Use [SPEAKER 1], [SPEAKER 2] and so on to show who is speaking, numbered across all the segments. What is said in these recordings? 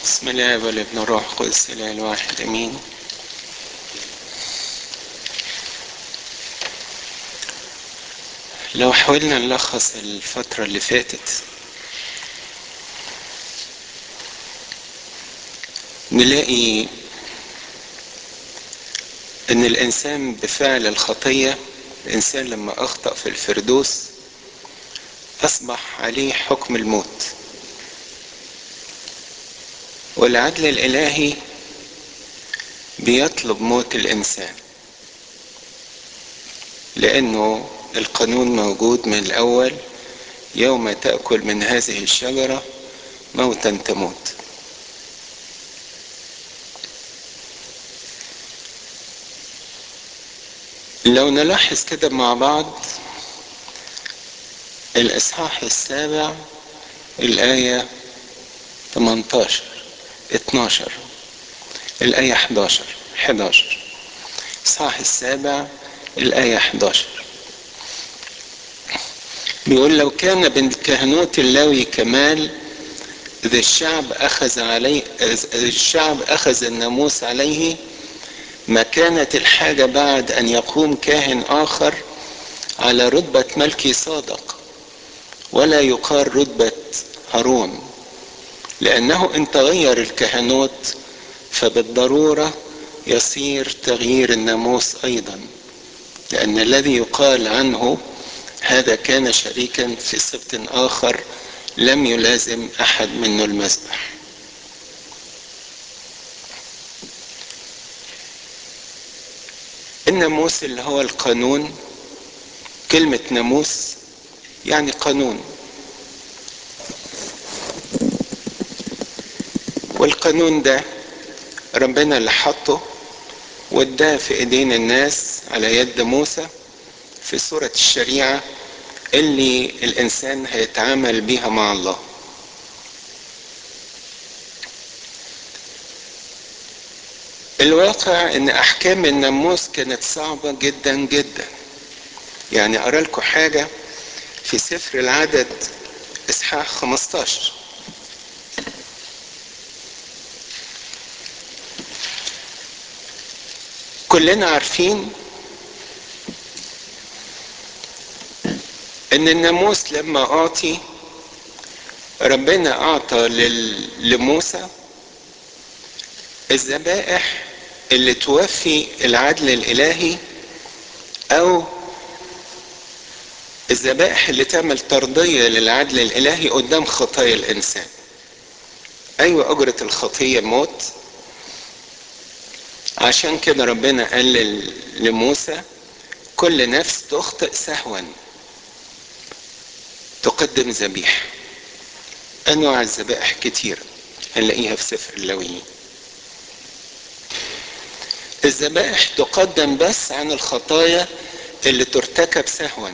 [SPEAKER 1] بسم الله والابن الروح القدس الاله الواحد امين لو حاولنا نلخص الفترة اللي فاتت نلاقي ان الانسان بفعل الخطية الانسان لما اخطأ في الفردوس اصبح عليه حكم الموت والعدل الالهي بيطلب موت الانسان لانه القانون موجود من الاول يوم تاكل من هذه الشجره موتا تموت لو نلاحظ كده مع بعض الاصحاح السابع الايه 18 12 الآية 11 11 الإصحاح السابع الآية 11 بيقول لو كان بالكهنوت اللاوي كمال إذا الشعب أخذ عليه إذا الشعب أخذ الناموس عليه ما كانت الحاجة بعد أن يقوم كاهن آخر على رتبة ملكي صادق ولا يقال رتبة هارون لأنه إن تغير الكهنوت فبالضرورة يصير تغيير الناموس أيضا لأن الذي يقال عنه هذا كان شريكا في سبت آخر لم يلازم أحد منه المذبح الناموس اللي هو القانون كلمة ناموس يعني قانون والقانون ده ربنا اللي حطه واداه في ايدين الناس على يد موسى في صورة الشريعة اللي الانسان هيتعامل بيها مع الله الواقع ان احكام الناموس كانت صعبة جدا جدا يعني ارى لكم حاجة في سفر العدد اصحاح 15 كلنا عارفين ان الناموس لما اعطي ربنا اعطى لموسى الذبائح اللي توفي العدل الالهي او الذبائح اللي تعمل ترضية للعدل الالهي قدام خطايا الانسان ايوه اجرة الخطية موت عشان كده ربنا قال لموسى كل نفس تخطئ سهوا تقدم ذبيحة أنواع الذبائح كتير هنلاقيها في سفر اللاويين الذبائح تقدم بس عن الخطايا اللي ترتكب سهوا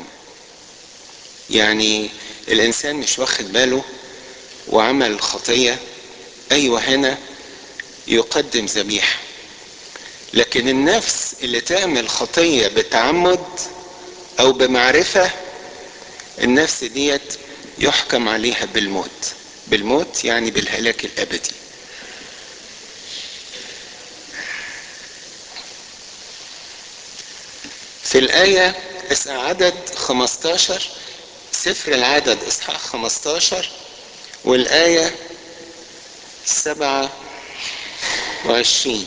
[SPEAKER 1] يعني الإنسان مش واخد باله وعمل خطية أيوة هنا يقدم ذبيحه لكن النفس اللي تعمل خطية بتعمد او بمعرفة النفس ديت يحكم عليها بالموت بالموت يعني بالهلاك الابدي في الآية عدد 15 سفر العدد إصحاح 15 والآية 27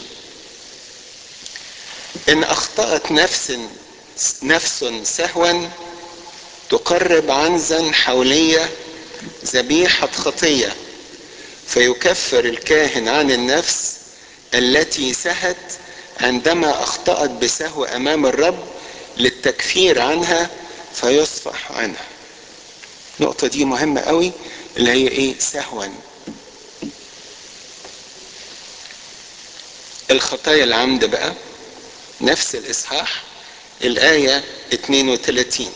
[SPEAKER 1] إن أخطأت نفس نفس سهوا تقرب عنزا حولية ذبيحة خطية فيكفر الكاهن عن النفس التي سهت عندما أخطأت بسهو أمام الرب للتكفير عنها فيصفح عنها النقطة دي مهمة قوي اللي هي ايه سهوا الخطايا العمد بقى نفس الإصحاح الآية 32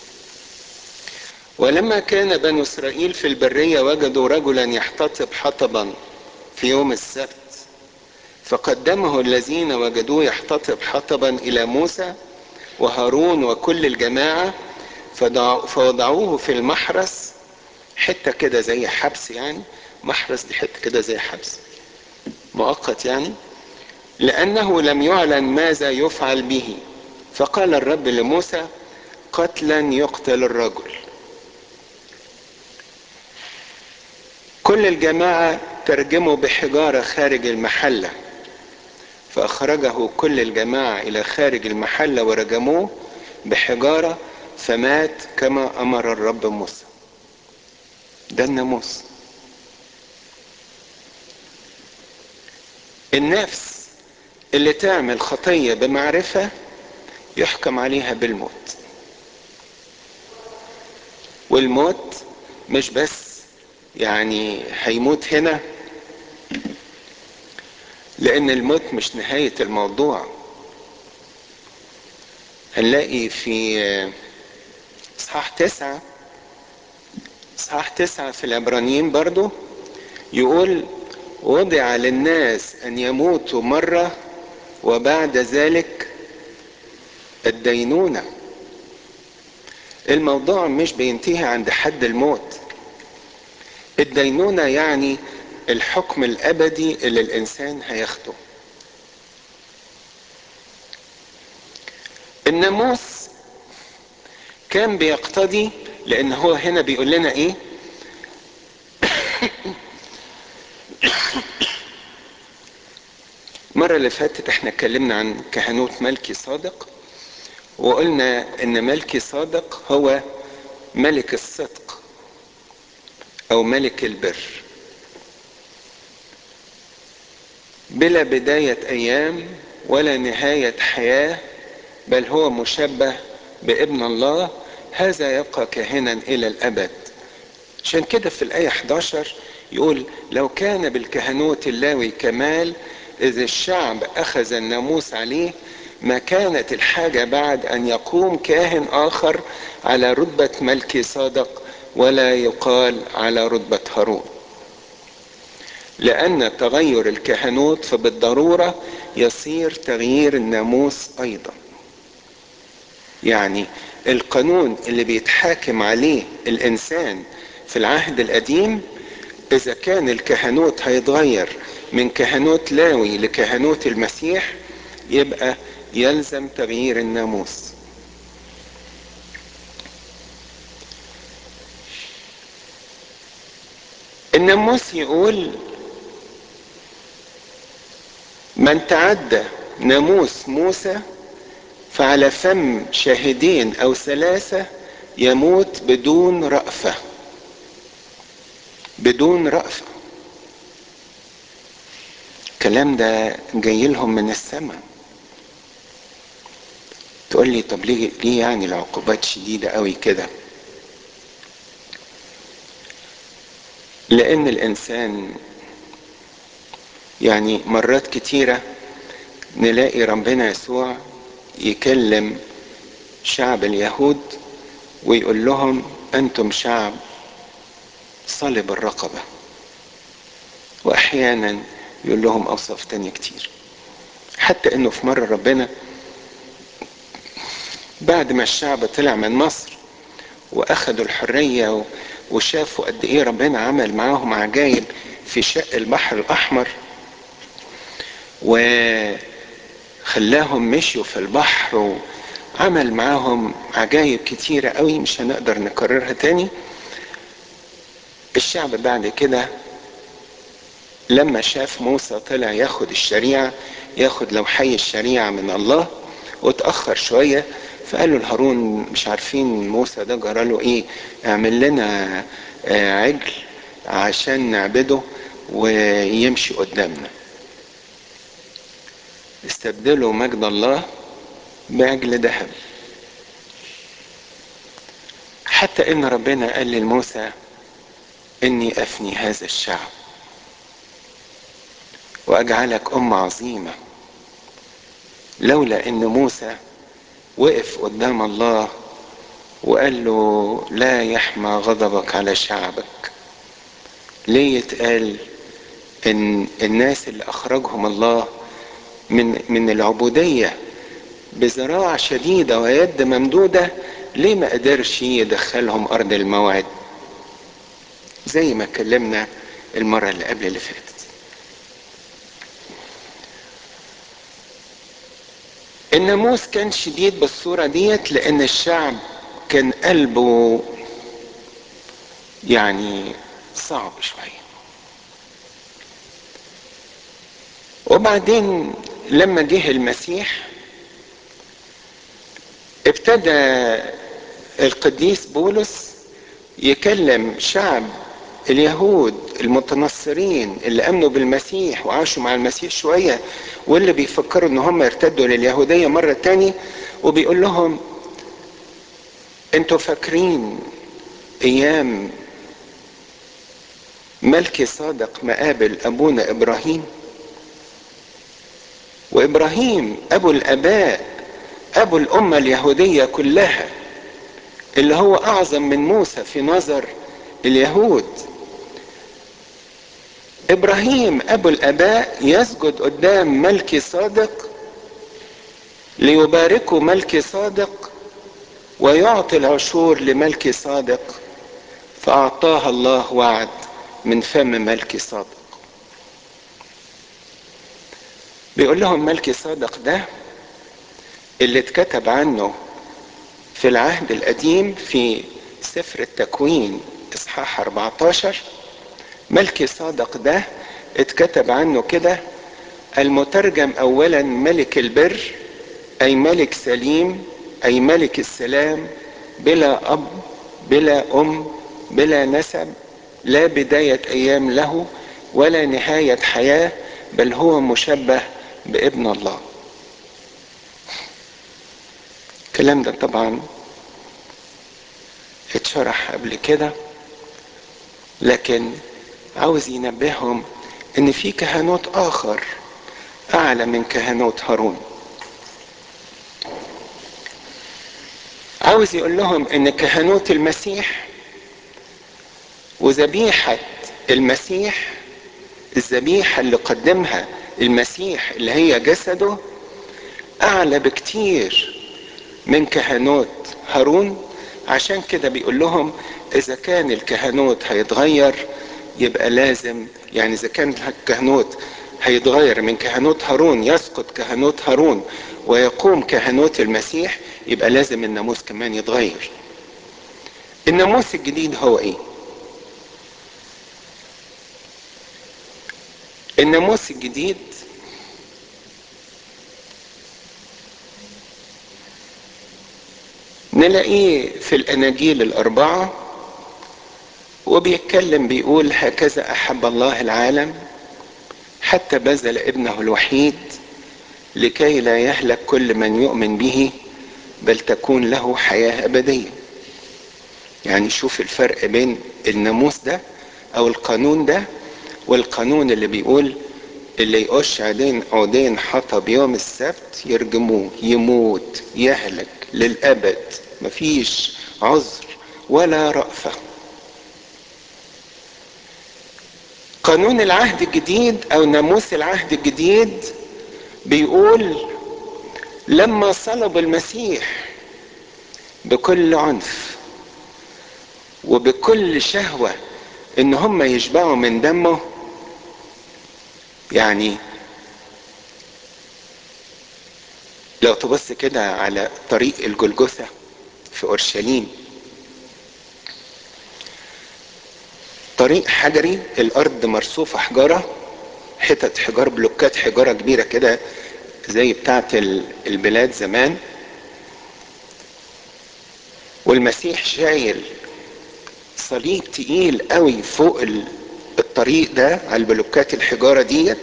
[SPEAKER 1] ولما كان بنو إسرائيل في البرية وجدوا رجلا يحتطب حطبا في يوم السبت فقدمه الذين وجدوه يحتطب حطبا إلى موسى وهارون وكل الجماعة فوضعوه في المحرس حتة كده زي حبس يعني محرس دي حتة كده زي حبس مؤقت يعني لأنه لم يعلن ماذا يفعل به فقال الرب لموسى قتلا يقتل الرجل كل الجماعة ترجموا بحجارة خارج المحلة فأخرجه كل الجماعة إلى خارج المحلة ورجموه بحجارة فمات كما أمر الرب موسى ده الناموس النفس اللي تعمل خطية بمعرفة يحكم عليها بالموت والموت مش بس يعني هيموت هنا لأن الموت مش نهاية الموضوع هنلاقي في إصحاح تسعة إصحاح تسعة في العبرانيين برضو يقول وضع للناس أن يموتوا مرة وبعد ذلك الدينونة الموضوع مش بينتهي عند حد الموت الدينونة يعني الحكم الأبدي اللي الإنسان هياخده الناموس كان بيقتضي لأن هو هنا بيقول لنا إيه المرة اللي فاتت احنا اتكلمنا عن كهنوت ملكي صادق وقلنا ان ملكي صادق هو ملك الصدق او ملك البر بلا بداية ايام ولا نهاية حياة بل هو مشبه بابن الله هذا يبقى كاهنا الى الابد عشان كده في الايه 11 يقول لو كان بالكهنوت اللاوي كمال إذ الشعب أخذ الناموس عليه ما كانت الحاجة بعد أن يقوم كاهن آخر على رتبة ملكي صادق ولا يقال على رتبة هارون لأن تغير الكهنوت فبالضرورة يصير تغيير الناموس أيضا يعني القانون اللي بيتحاكم عليه الإنسان في العهد القديم إذا كان الكهنوت هيتغير من كهنوت لاوي لكهنوت المسيح يبقى يلزم تغيير الناموس الناموس يقول من تعدى ناموس موسى فعلى فم شاهدين او ثلاثه يموت بدون رأفه بدون رأفه الكلام ده جاي لهم من السماء تقول لي طب ليه ليه يعني العقوبات شديده قوي كده لان الانسان يعني مرات كتيره نلاقي ربنا يسوع يكلم شعب اليهود ويقول لهم انتم شعب صلب الرقبه واحيانا يقول لهم اوصاف تانية كتير حتى انه في مرة ربنا بعد ما الشعب طلع من مصر واخدوا الحرية وشافوا قد ايه ربنا عمل معاهم عجايب في شق البحر الاحمر وخلاهم مشيوا في البحر وعمل معاهم عجايب كتيرة قوي مش هنقدر نكررها تاني الشعب بعد كده لما شاف موسى طلع ياخد الشريعة ياخد لوحي الشريعة من الله وتأخر شوية فقالوا لهارون مش عارفين موسى ده جراله ايه اعمل لنا عجل عشان نعبده ويمشي قدامنا استبدلوا مجد الله بعجل ذهب حتى ان ربنا قال لموسى اني افني هذا الشعب واجعلك امه عظيمه لولا ان موسى وقف قدام الله وقال له لا يحمى غضبك على شعبك ليه يتقال ان الناس اللي اخرجهم الله من من العبوديه بذراع شديده ويد ممدوده ليه ما قدرش يدخلهم ارض الموعد زي ما اتكلمنا المره اللي قبل اللي فاتت الناموس كان شديد بالصورة ديت لأن الشعب كان قلبه يعني صعب شوية وبعدين لما جه المسيح ابتدى القديس بولس يكلم شعب اليهود المتنصرين اللي امنوا بالمسيح وعاشوا مع المسيح شوية واللي بيفكروا ان هم يرتدوا لليهودية مرة تاني وبيقول لهم انتوا فاكرين ايام ملكي صادق مقابل ابونا ابراهيم وابراهيم ابو الاباء ابو الامة اليهودية كلها اللي هو اعظم من موسى في نظر اليهود ابراهيم ابو الاباء يسجد قدام ملكي صادق ليباركوا ملكي صادق ويعطي العشور لملكي صادق فاعطاها الله وعد من فم ملكي صادق بيقول لهم ملكي صادق ده اللي اتكتب عنه في العهد القديم في سفر التكوين اصحاح 14 ملكي صادق ده اتكتب عنه كده المترجم اولا ملك البر اي ملك سليم اي ملك السلام بلا اب بلا ام بلا نسب لا بداية ايام له ولا نهاية حياة بل هو مشبه بابن الله الكلام ده طبعا اتشرح قبل كده لكن عاوز ينبههم ان في كهنوت اخر اعلى من كهنوت هارون عاوز يقول لهم ان كهنوت المسيح وذبيحة المسيح الذبيحة اللي قدمها المسيح اللي هي جسده اعلى بكتير من كهنوت هارون عشان كده بيقول لهم اذا كان الكهنوت هيتغير يبقى لازم يعني اذا كان الكهنوت هيتغير من كهنوت هارون يسقط كهنوت هارون ويقوم كهنوت المسيح يبقى لازم الناموس كمان يتغير الناموس الجديد هو ايه الناموس الجديد نلاقيه في الاناجيل الاربعه وبيتكلم بيقول هكذا احب الله العالم حتى بذل ابنه الوحيد لكي لا يهلك كل من يؤمن به بل تكون له حياه ابديه يعني شوف الفرق بين الناموس ده او القانون ده والقانون اللي بيقول اللي يقش عدين عودين حطب يوم السبت يرجموه يموت يهلك للأبد مفيش عذر ولا رأفة قانون العهد الجديد أو ناموس العهد الجديد بيقول لما صلب المسيح بكل عنف وبكل شهوة ان هم يشبعوا من دمه يعني لو تبص كده على طريق الجلجثة في أورشليم طريق حجري الأرض مرصوفة حجارة حتت حجار بلوكات حجارة كبيرة كده زي بتاعة البلاد زمان والمسيح شايل صليب تقيل قوي فوق الطريق ده على البلوكات الحجارة ديت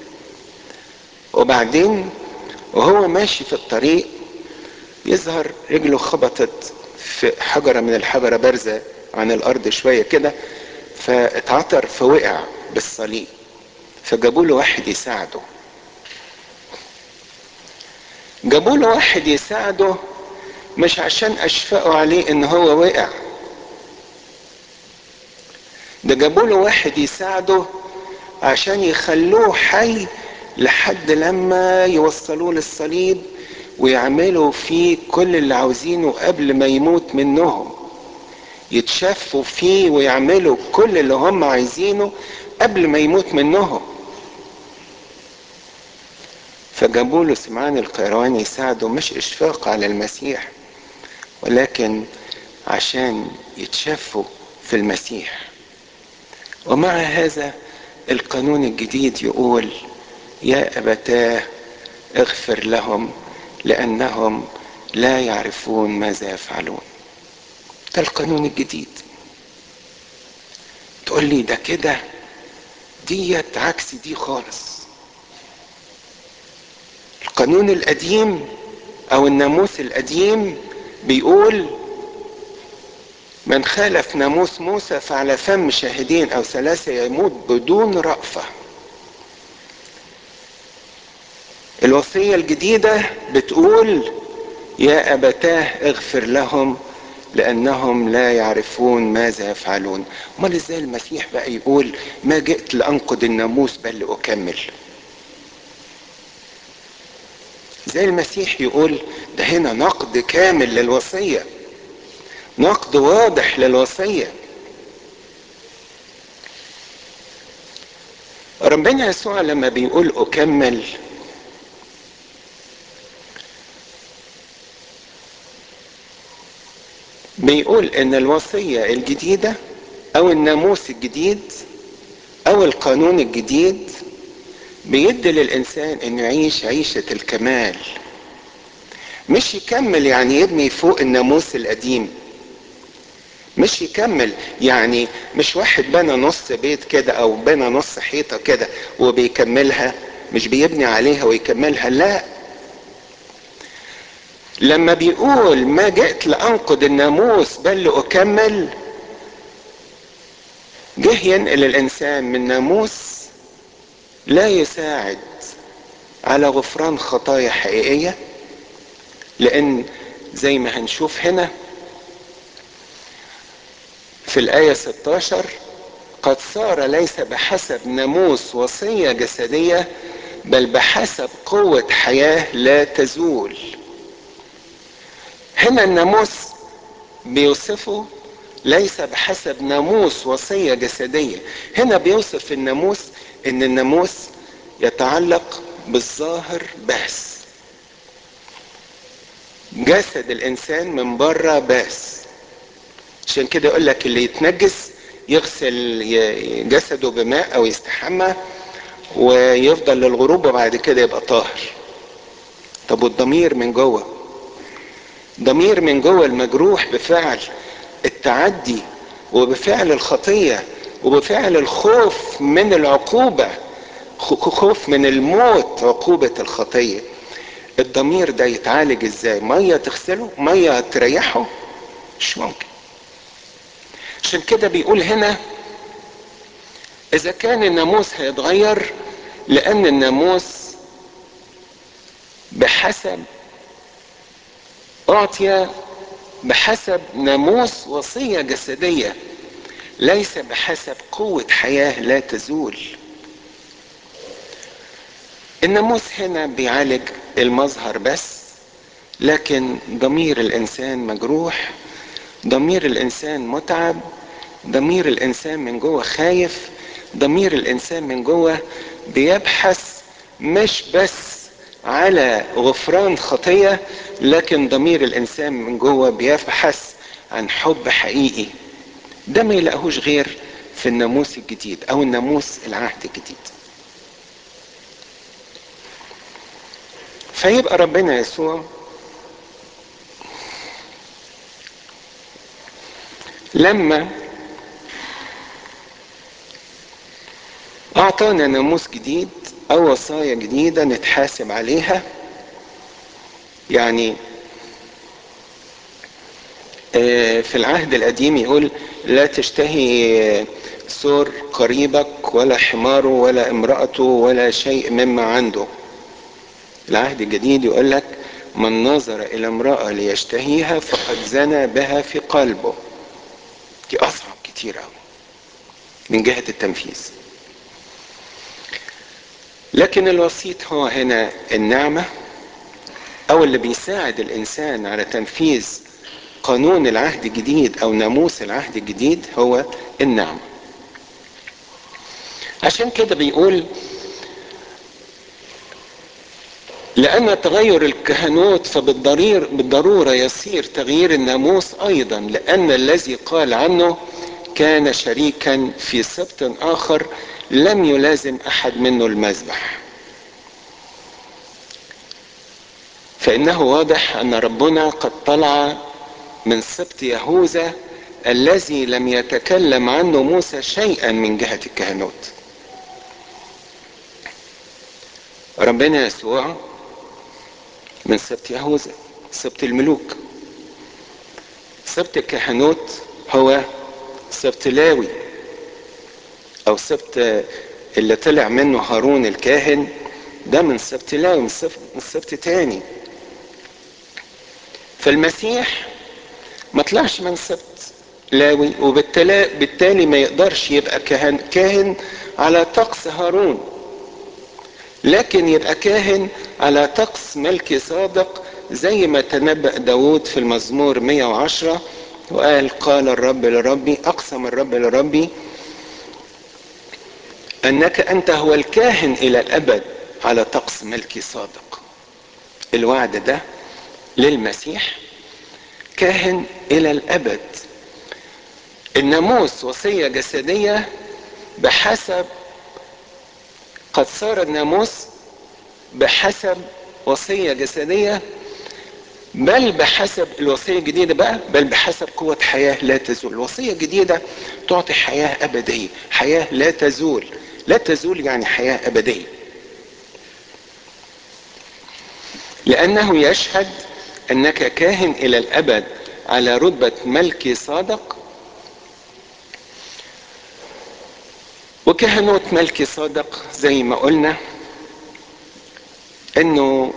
[SPEAKER 1] وبعدين وهو ماشي في الطريق يظهر رجله خبطت في حجرة من الحجرة بارزة عن الأرض شوية كده فاتعثر فوقع بالصليب فجابوا له واحد يساعده جابوا له واحد يساعده مش عشان اشفقوا عليه ان هو وقع ده جابوا له واحد يساعده عشان يخلوه حي لحد لما يوصلوه للصليب ويعملوا فيه كل اللي عاوزينه قبل ما يموت منهم يتشافوا فيه ويعملوا كل اللي هم عايزينه قبل ما يموت منهم فجابوا له سمعان القيرواني يساعده مش اشفاق على المسيح ولكن عشان يتشافوا في المسيح ومع هذا القانون الجديد يقول يا ابتاه اغفر لهم لانهم لا يعرفون ماذا يفعلون ده القانون الجديد تقول لي ده كده ديت عكس دي خالص القانون القديم او الناموس القديم بيقول من خالف ناموس موسى فعلى فم شاهدين او ثلاثة يموت بدون رأفة الوصية الجديدة بتقول يا أبتاه اغفر لهم لأنهم لا يعرفون ماذا يفعلون امال ازاي المسيح بقى يقول ما جئت لأنقض الناموس بل لأكمل زي المسيح يقول ده هنا نقد كامل للوصية نقد واضح للوصية ربنا يسوع لما بيقول أكمل بيقول ان الوصية الجديدة او الناموس الجديد او القانون الجديد بيدي للانسان انه يعيش عيشة الكمال مش يكمل يعني يبني فوق الناموس القديم مش يكمل يعني مش واحد بنى نص بيت كده او بنى نص حيطة كده وبيكملها مش بيبني عليها ويكملها لا لما بيقول ما جئت لأنقض الناموس بل لأكمل جه ينقل الإنسان من ناموس لا يساعد على غفران خطايا حقيقية لأن زي ما هنشوف هنا في الآية 16 قد صار ليس بحسب ناموس وصية جسدية بل بحسب قوة حياة لا تزول هنا الناموس بيوصفه ليس بحسب ناموس وصية جسدية هنا بيوصف الناموس ان الناموس يتعلق بالظاهر بس جسد الانسان من بره بس عشان كده يقول لك اللي يتنجس يغسل جسده بماء او يستحمى ويفضل للغروب وبعد كده يبقى طاهر طب والضمير من جوه ضمير من جوه المجروح بفعل التعدي وبفعل الخطية وبفعل الخوف من العقوبة خوف من الموت عقوبة الخطية الضمير ده يتعالج ازاي مية تغسله مية تريحه مش ممكن عشان كده بيقول هنا اذا كان الناموس هيتغير لان الناموس بحسب اعطي بحسب ناموس وصيه جسديه ليس بحسب قوه حياه لا تزول الناموس هنا بيعالج المظهر بس لكن ضمير الانسان مجروح ضمير الانسان متعب ضمير الانسان من جوه خايف ضمير الانسان من جوه بيبحث مش بس على غفران خطيه لكن ضمير الانسان من جوه بيبحث عن حب حقيقي ده ما يلاقوش غير في الناموس الجديد او الناموس العهد الجديد فيبقى ربنا يسوع لما اعطانا ناموس جديد او وصايا جديده نتحاسب عليها يعني في العهد القديم يقول لا تشتهي سور قريبك ولا حماره ولا امرأته ولا شيء مما عنده العهد الجديد يقول لك من نظر إلى امرأة ليشتهيها فقد زنى بها في قلبه دي أصعب كتير أوي من جهة التنفيذ لكن الوسيط هو هنا النعمة أو اللي بيساعد الإنسان على تنفيذ قانون العهد الجديد أو ناموس العهد الجديد هو النعمة عشان كده بيقول لأن تغير الكهنوت فبالضرير بالضرورة يصير تغيير الناموس أيضا لأن الذي قال عنه كان شريكا في سبت آخر لم يلازم أحد منه المذبح فإنه واضح أن ربنا قد طلع من سبت يهوذا الذي لم يتكلم عنه موسى شيئا من جهة الكهنوت ربنا يسوع من سبت يهوذا سبت الملوك سبت الكهنوت هو سبت لاوي او سبت اللي طلع منه هارون الكاهن ده من سبت لاوي من سبت, من سبت تاني فالمسيح ما طلعش من سبت لاوي وبالتالي بالتالي ما يقدرش يبقى كاهن كاهن على طقس هارون لكن يبقى كاهن على طقس ملكي صادق زي ما تنبأ داود في المزمور 110 وقال قال الرب لربي أقسم الرب لربي أنك أنت هو الكاهن إلى الأبد على طقس ملكي صادق الوعد ده للمسيح كاهن إلى الأبد الناموس وصية جسدية بحسب قد صار الناموس بحسب وصية جسدية بل بحسب الوصية الجديدة بقى بل بحسب قوة حياة لا تزول الوصية الجديدة تعطي حياة أبدية حياة لا تزول لا تزول يعني حياة أبدية لأنه يشهد أنك كاهن إلى الأبد على رتبة ملكي صادق وكهنوت ملكي صادق زي ما قلنا انه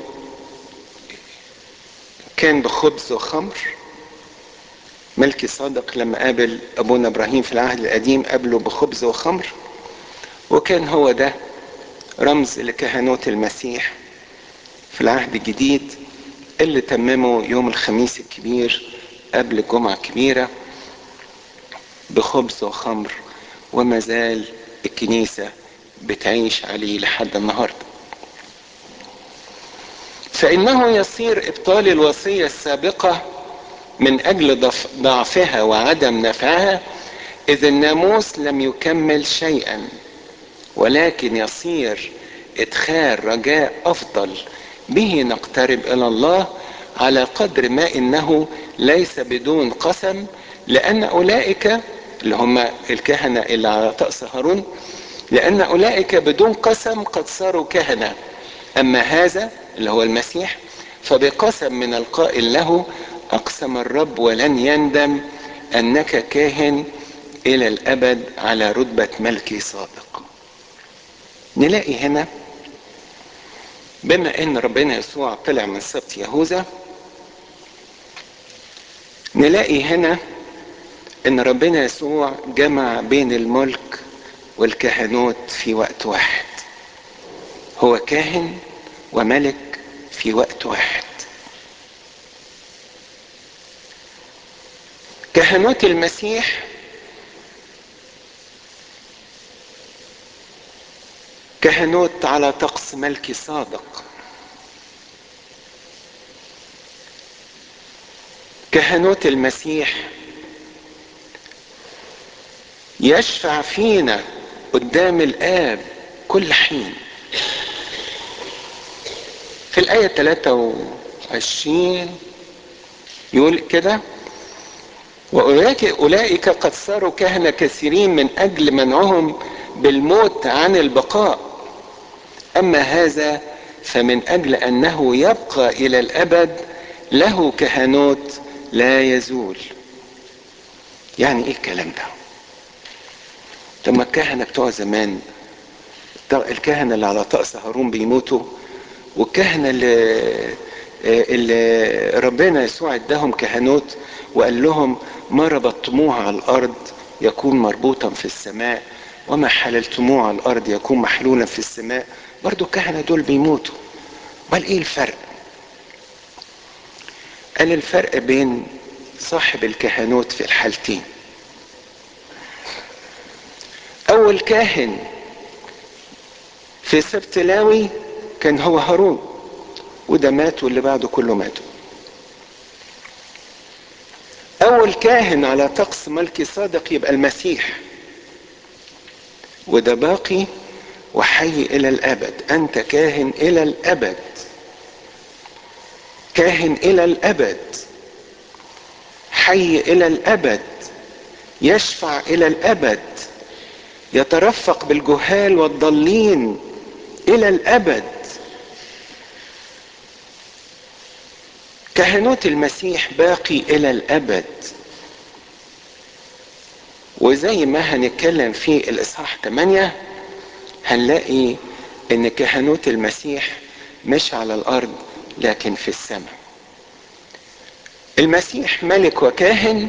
[SPEAKER 1] كان بخبز وخمر ملكي صادق لما قابل ابونا ابراهيم في العهد القديم قابله بخبز وخمر وكان هو ده رمز لكهنوت المسيح في العهد الجديد اللي تممه يوم الخميس الكبير قبل الجمعة الكبيرة بخبز وخمر وما زال الكنيسة بتعيش عليه لحد النهاردة فإنه يصير إبطال الوصية السابقة من أجل ضعفها وعدم نفعها إذ الناموس لم يكمل شيئا ولكن يصير إدخال رجاء أفضل به نقترب إلى الله على قدر ما إنه ليس بدون قسم لأن أولئك اللي هم الكهنة اللي على طقس هارون لأن أولئك بدون قسم قد صاروا كهنة أما هذا اللي هو المسيح فبقسم من القائل له أقسم الرب ولن يندم أنك كاهن إلى الأبد على رتبة ملكي صادق نلاقي هنا بما ان ربنا يسوع طلع من سبط يهوذا نلاقي هنا ان ربنا يسوع جمع بين الملك والكهنوت في وقت واحد هو كاهن وملك في وقت واحد كهنوت المسيح كهنوت على طقس ملكي صادق كهنوت المسيح يشفع فينا قدام الآب كل حين في الآية 23 يقول كده وأولئك أولئك قد صاروا كهنة كثيرين من أجل منعهم بالموت عن البقاء أما هذا فمن أجل أنه يبقى إلى الأبد له كهنوت لا يزول يعني إيه الكلام ده طب ما الكهنة بتوع زمان الكهنة اللي على طقس هارون بيموتوا والكهنة اللي اللي ربنا يسوع اداهم كهنوت وقال لهم ما ربطتموه على الارض يكون مربوطا في السماء وما حللتموه على الارض يكون محلولا في السماء برضو الكهنة دول بيموتوا بل ايه الفرق قال الفرق بين صاحب الكهنوت في الحالتين اول كاهن في سبت لاوي كان هو هارون وده مات واللي بعده كله ماتوا اول كاهن على طقس ملكي صادق يبقى المسيح وده باقي وحي الى الابد انت كاهن الى الابد كاهن الى الابد حي الى الابد يشفع الى الابد يترفق بالجهال والضالين الى الابد كهنوت المسيح باقي الى الابد وزي ما هنتكلم في الاصحاح 8 هنلاقي ان كهنوت المسيح مش على الارض لكن في السماء المسيح ملك وكاهن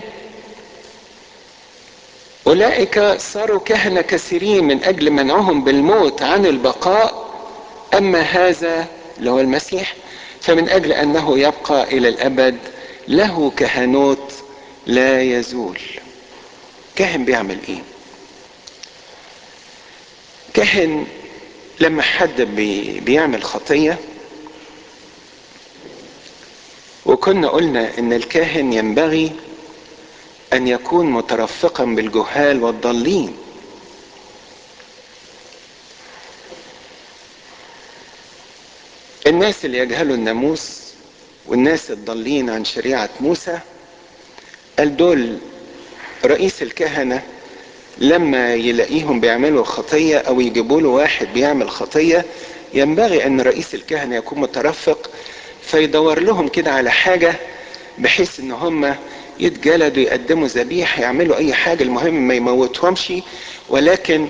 [SPEAKER 1] اولئك صاروا كهنه كثيرين من اجل منعهم بالموت عن البقاء اما هذا اللي هو المسيح فمن اجل انه يبقى الى الابد له كهنوت لا يزول كاهن بيعمل ايه كاهن لما حد بي بيعمل خطيه وكنا قلنا ان الكاهن ينبغي ان يكون مترفقا بالجهال والضالين الناس اللي يجهلوا الناموس والناس الضالين عن شريعة موسى قال دول رئيس الكهنة لما يلاقيهم بيعملوا خطية او يجيبوا له واحد بيعمل خطية ينبغي ان رئيس الكهنة يكون مترفق فيدور لهم كده على حاجة بحيث ان هم يتجلدوا يقدموا ذبيحة يعملوا اي حاجة المهم ما يموتهمش ولكن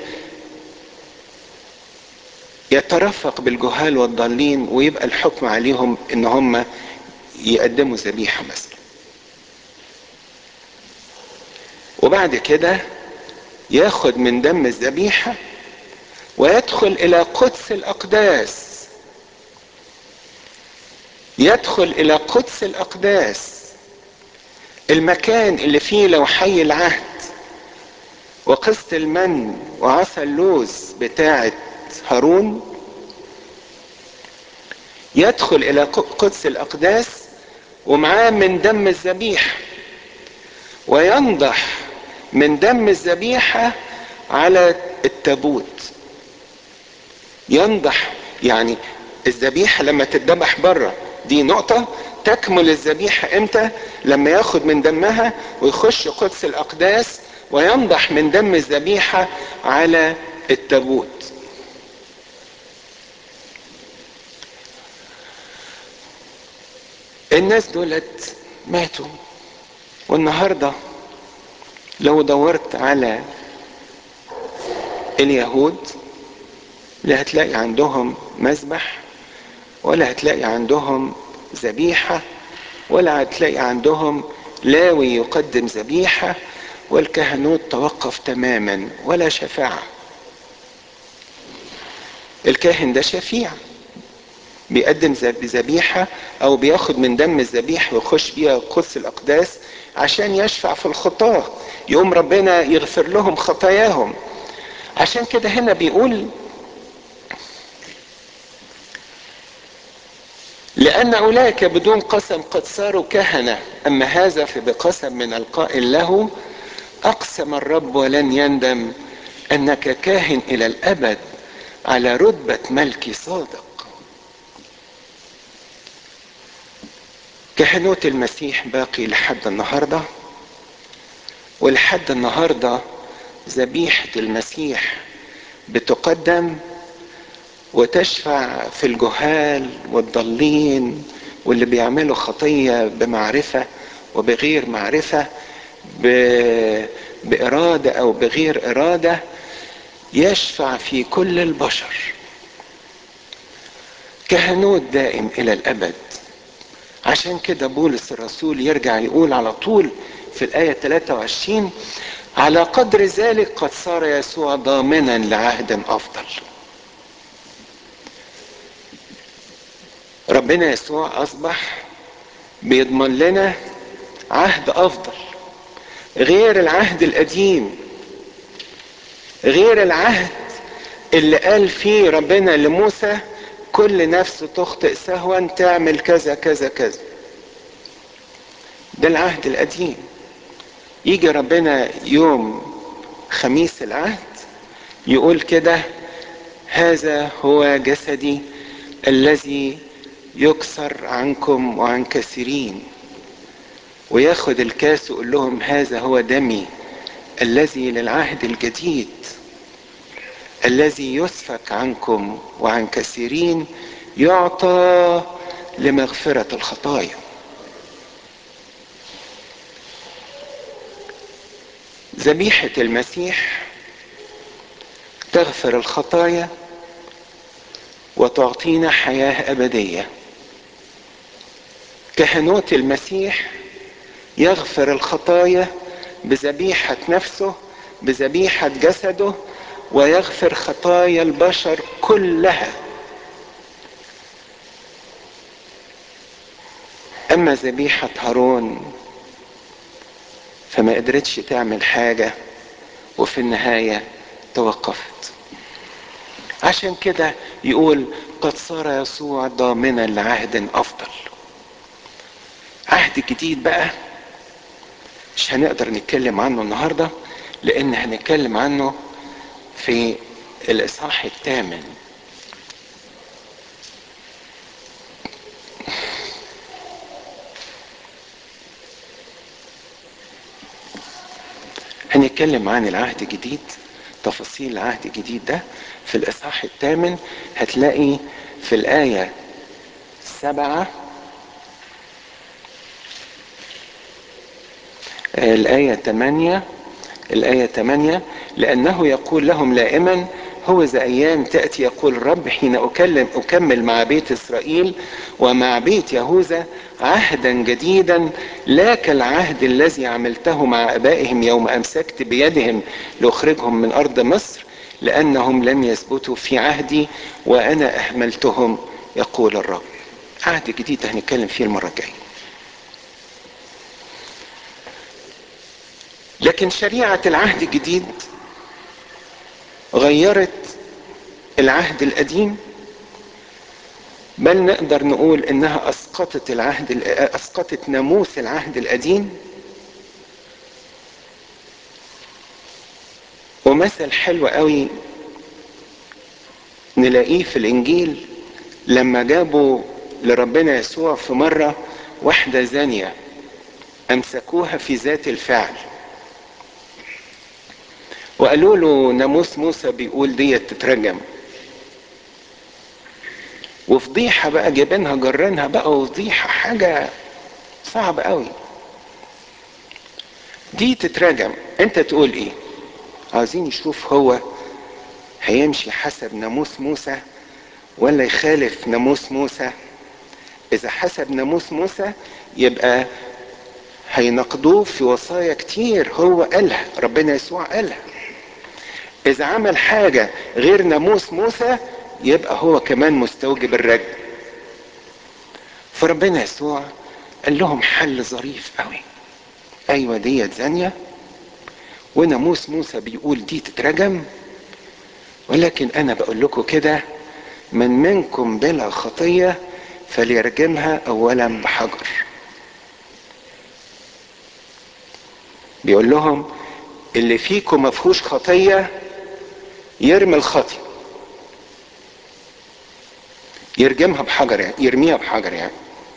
[SPEAKER 1] يترفق بالجهال والضالين ويبقى الحكم عليهم ان هم يقدموا ذبيحة مثلا وبعد كده ياخد من دم الذبيحة ويدخل الى قدس الاقداس يدخل الى قدس الاقداس المكان اللي فيه لوحي العهد وقسط المن وعصا اللوز بتاعة هارون يدخل الى قدس الاقداس ومعاه من دم الذبيحة وينضح من دم الذبيحة على التابوت ينضح يعني الذبيحة لما تتذبح بره دي نقطة تكمل الذبيحة امتى لما ياخد من دمها ويخش قدس الاقداس وينضح من دم الذبيحة على التابوت الناس دولت ماتوا والنهاردة لو دورت على اليهود لا هتلاقي عندهم مذبح ولا هتلاقي عندهم ذبيحة ولا هتلاقي عندهم لاوي يقدم ذبيحة والكهنوت توقف تماما ولا شفاعة الكاهن ده شفيع بيقدم ذبيحة او بياخد من دم الذبيحة ويخش بيها قدس الاقداس عشان يشفع في الخطاة يقوم ربنا يغفر لهم خطاياهم عشان كده هنا بيقول لأن أولئك بدون قسم قد صاروا كهنة أما هذا فبقسم من القائل له أقسم الرب ولن يندم أنك كاهن إلى الأبد على رتبة ملك صادق كهنوت المسيح باقي لحد النهاردة ولحد النهاردة ذبيحة المسيح بتقدم وتشفع في الجهال والضالين واللي بيعملوا خطية بمعرفة وبغير معرفة ب... بإرادة أو بغير إرادة يشفع في كل البشر كهنوت دائم إلى الأبد عشان كده بولس الرسول يرجع يقول على طول في الآية 23 على قدر ذلك قد صار يسوع ضامنا لعهد أفضل ربنا يسوع اصبح بيضمن لنا عهد افضل غير العهد القديم غير العهد اللي قال فيه ربنا لموسى كل نفس تخطئ سهوا تعمل كذا كذا كذا ده العهد القديم يجي ربنا يوم خميس العهد يقول كده هذا هو جسدي الذي يكسر عنكم وعن كثيرين وياخد الكاس ويقول لهم هذا هو دمي الذي للعهد الجديد الذي يسفك عنكم وعن كثيرين يعطى لمغفرة الخطايا ذبيحة المسيح تغفر الخطايا وتعطينا حياة أبدية كهنوت المسيح يغفر الخطايا بذبيحة نفسه بذبيحة جسده ويغفر خطايا البشر كلها أما ذبيحة هارون فما قدرتش تعمل حاجة وفي النهاية توقفت عشان كده يقول قد صار يسوع ضامنا لعهد أفضل عهد جديد بقى مش هنقدر نتكلم عنه النهارده لان هنتكلم عنه في الاصحاح الثامن هنتكلم عن العهد الجديد تفاصيل العهد الجديد ده في الاصحاح الثامن هتلاقي في الايه سبعه الآية 8 الآية 8 لأنه يقول لهم لائما هو ذا أيام تأتي يقول الرب حين أكلم أكمل مع بيت إسرائيل ومع بيت يهوذا عهدا جديدا لا كالعهد الذي عملته مع أبائهم يوم أمسكت بيدهم لأخرجهم من أرض مصر لأنهم لم يثبتوا في عهدي وأنا أهملتهم يقول الرب عهد جديد هنتكلم فيه المرة الجاية لكن شريعة العهد الجديد غيرت العهد القديم بل نقدر نقول انها اسقطت العهد اسقطت ناموس العهد القديم ومثل حلو قوي نلاقيه في الانجيل لما جابوا لربنا يسوع في مره واحده زانيه امسكوها في ذات الفعل وقالوا له ناموس موسى بيقول ديت تترجم وفضيحة بقى جايبينها جرينها بقى وفضيحة حاجة صعبة قوي دي تترجم انت تقول ايه عايزين نشوف هو هيمشي حسب ناموس موسى ولا يخالف ناموس موسى اذا حسب ناموس موسى يبقى هينقضوه في وصايا كتير هو قالها ربنا يسوع قالها اذا عمل حاجة غير ناموس موسى يبقى هو كمان مستوجب الرجم فربنا يسوع قال لهم حل ظريف قوي ايوه ديت زانية وناموس موسى بيقول دي تترجم ولكن انا بقول لكم كده من منكم بلا خطية فليرجمها اولا بحجر بيقول لهم اللي فيكم ما فيهوش خطيه يرمي الخطيه يرجمها بحجر يعني يرميها بحجر يعني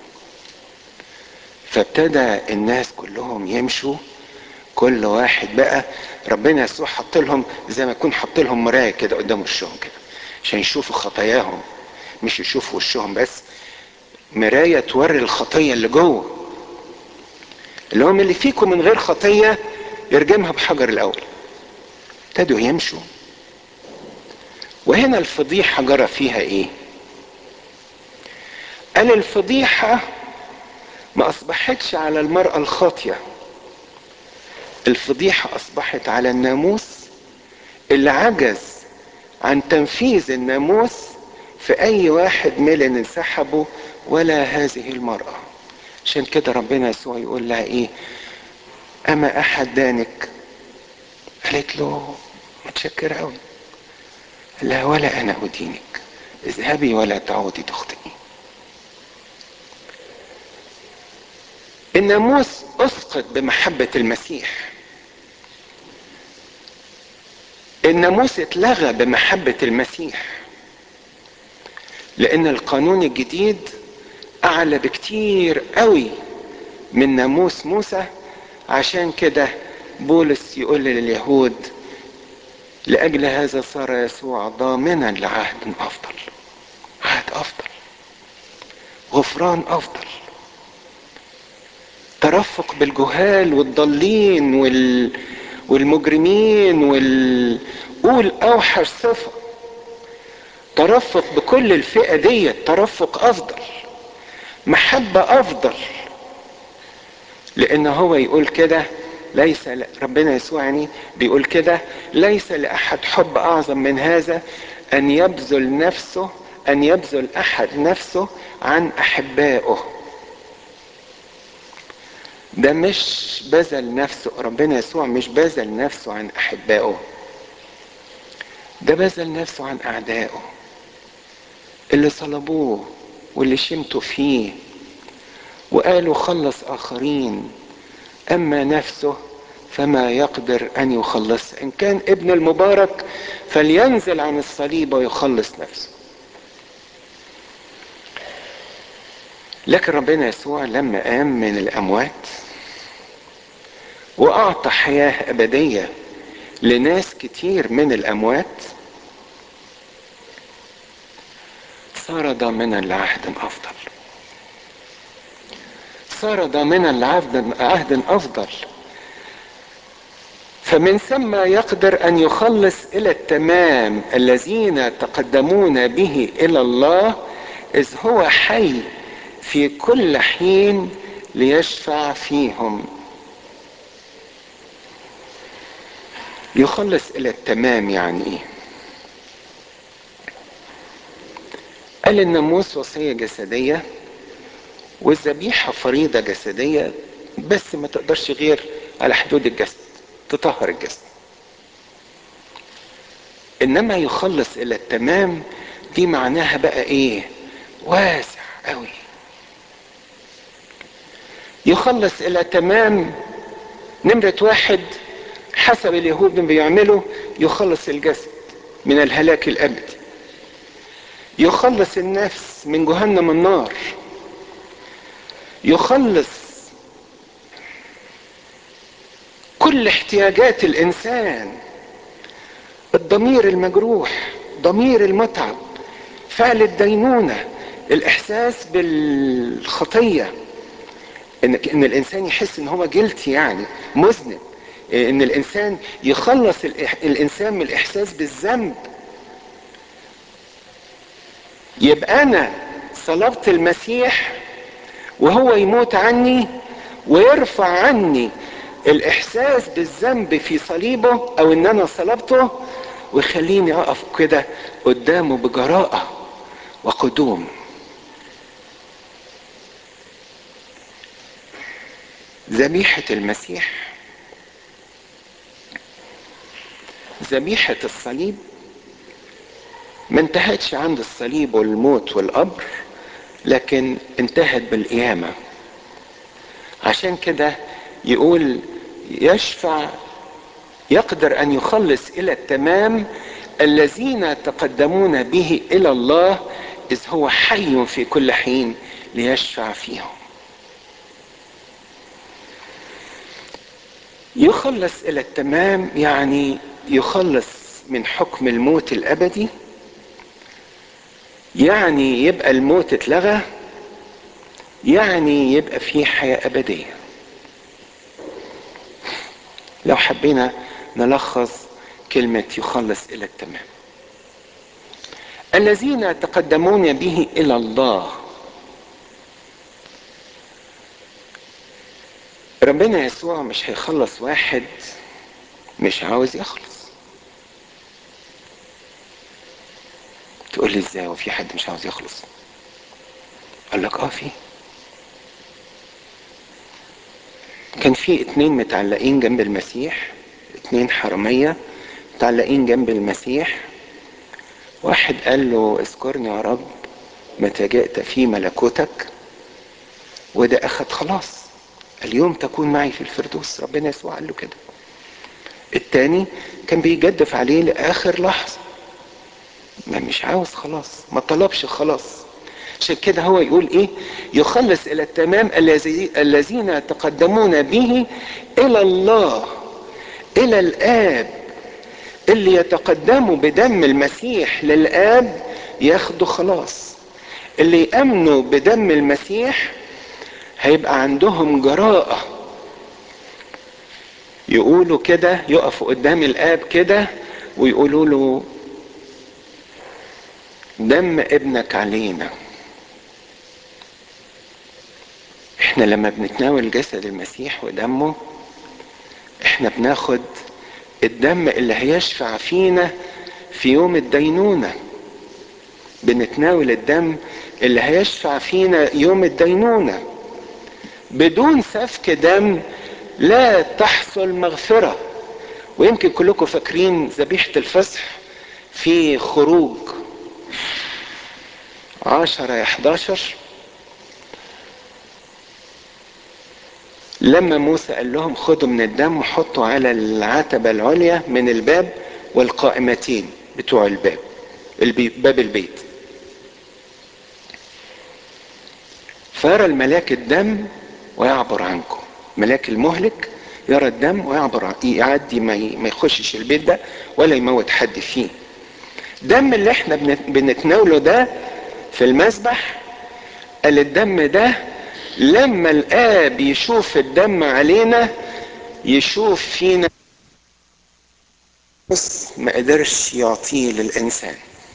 [SPEAKER 1] فابتدى الناس كلهم يمشوا كل واحد بقى ربنا يسوع حط لهم زي ما يكون حط لهم مرايه كده قدام وشهم كده عشان يشوفوا خطاياهم مش يشوفوا وشهم بس مرايه توري الخطيه اللي جوه اللي هم اللي فيكم من غير خطيه يرجمها بحجر الاول ابتدوا يمشوا وهنا الفضيحه جرى فيها ايه قال الفضيحه ما اصبحتش على المراه الخاطيه الفضيحه اصبحت على الناموس اللي عجز عن تنفيذ الناموس في اي واحد من اللي انسحبوا ولا هذه المراه عشان كده ربنا يسوع يقول لها ايه اما احد دانك قالت له متشكرة قوي قال لها ولا انا ادينك اذهبي ولا تعودي تخطئي الناموس اسقط بمحبة المسيح الناموس اتلغى بمحبة المسيح لان القانون الجديد اعلى بكتير قوي من ناموس موسى عشان كده بولس يقول لليهود لاجل هذا صار يسوع ضامنا لعهد افضل عهد افضل غفران افضل ترفق بالجهال والضالين وال... والمجرمين وال قول اوحش صفه ترفق بكل الفئه دي ترفق افضل محبه افضل لان هو يقول كده ليس ل... ربنا يسوع يعني بيقول كده ليس لاحد حب اعظم من هذا ان يبذل نفسه ان يبذل احد نفسه عن احبائه ده مش بذل نفسه ربنا يسوع مش بذل نفسه عن احبائه ده بذل نفسه عن اعدائه اللي صلبوه واللي شمتوا فيه وقالوا خلص اخرين اما نفسه فما يقدر ان يخلص ان كان ابن المبارك فلينزل عن الصليب ويخلص نفسه لكن ربنا يسوع لما قام من الاموات واعطى حياه ابديه لناس كتير من الاموات صار ضامنا لعهد افضل صار ضامنا لعهد عهد افضل فمن ثم يقدر ان يخلص الى التمام الذين تقدمون به الى الله اذ هو حي في كل حين ليشفع فيهم يخلص الى التمام يعني ايه قال الناموس وصية جسدية والذبيحة فريضة جسدية بس ما تقدرش غير على حدود الجسد تطهر الجسد انما يخلص الى التمام دي معناها بقى ايه واسع قوي يخلص الى تمام نمرة واحد حسب اليهود ما بيعملوا يخلص الجسد من الهلاك الابدي يخلص النفس من جهنم النار يخلص كل احتياجات الانسان الضمير المجروح ضمير المتعب فعل الدينونه الاحساس بالخطيه ان ان الانسان يحس ان هو جلتي يعني مذنب ان الانسان يخلص الانسان من الاحساس بالذنب يبقى انا صلبت المسيح وهو يموت عني ويرفع عني الاحساس بالذنب في صليبه او ان انا صلبته ويخليني اقف كده قدامه بجراءه وقدوم ذبيحه المسيح ذبيحه الصليب ما انتهتش عند الصليب والموت والقبر لكن انتهت بالقيامه عشان كده يقول يشفع يقدر ان يخلص الى التمام الذين تقدمون به الى الله اذ هو حي في كل حين ليشفع فيهم يخلص الى التمام يعني يخلص من حكم الموت الابدي يعني يبقى الموت اتلغى يعني يبقى في حياه ابديه لو حبينا نلخص كلمه يخلص الى التمام الذين تقدمون به الى الله ربنا يسوع مش هيخلص واحد مش عاوز يخلص تقول لي ازاي وفي حد مش عاوز يخلص قال لك اه في كان في اتنين متعلقين جنب المسيح اتنين حرامية متعلقين جنب المسيح واحد قال له اذكرني يا رب متى جئت في ملكوتك وده اخد خلاص اليوم تكون معي في الفردوس ربنا يسوع قال له كده التاني كان بيجدف عليه لاخر لحظه ما مش عاوز خلاص ما طلبش خلاص عشان كده هو يقول ايه يخلص الى التمام الذي الذين يتقدمون به الى الله الى الاب اللي يتقدموا بدم المسيح للاب ياخدوا خلاص اللي يامنوا بدم المسيح هيبقى عندهم جراءه يقولوا كده يقفوا قدام الاب كده ويقولوا له دم ابنك علينا احنا لما بنتناول جسد المسيح ودمه احنا بناخد الدم اللي هيشفع فينا في يوم الدينونة بنتناول الدم اللي هيشفع فينا يوم الدينونة بدون سفك دم لا تحصل مغفرة ويمكن كلكم فاكرين ذبيحة الفصح في خروج عشرة يا 11 لما موسى قال لهم خدوا من الدم وحطوا على العتبة العليا من الباب والقائمتين بتوع الباب باب البيت فيرى الملاك الدم ويعبر عنكم ملاك المهلك يرى الدم ويعبر يعدي ما يخشش البيت ده ولا يموت حد فيه الدم اللي احنا بنتناوله ده في المسبح قال الدم ده لما الاب يشوف الدم علينا يشوف فينا ما قدرش يعطيه للانسان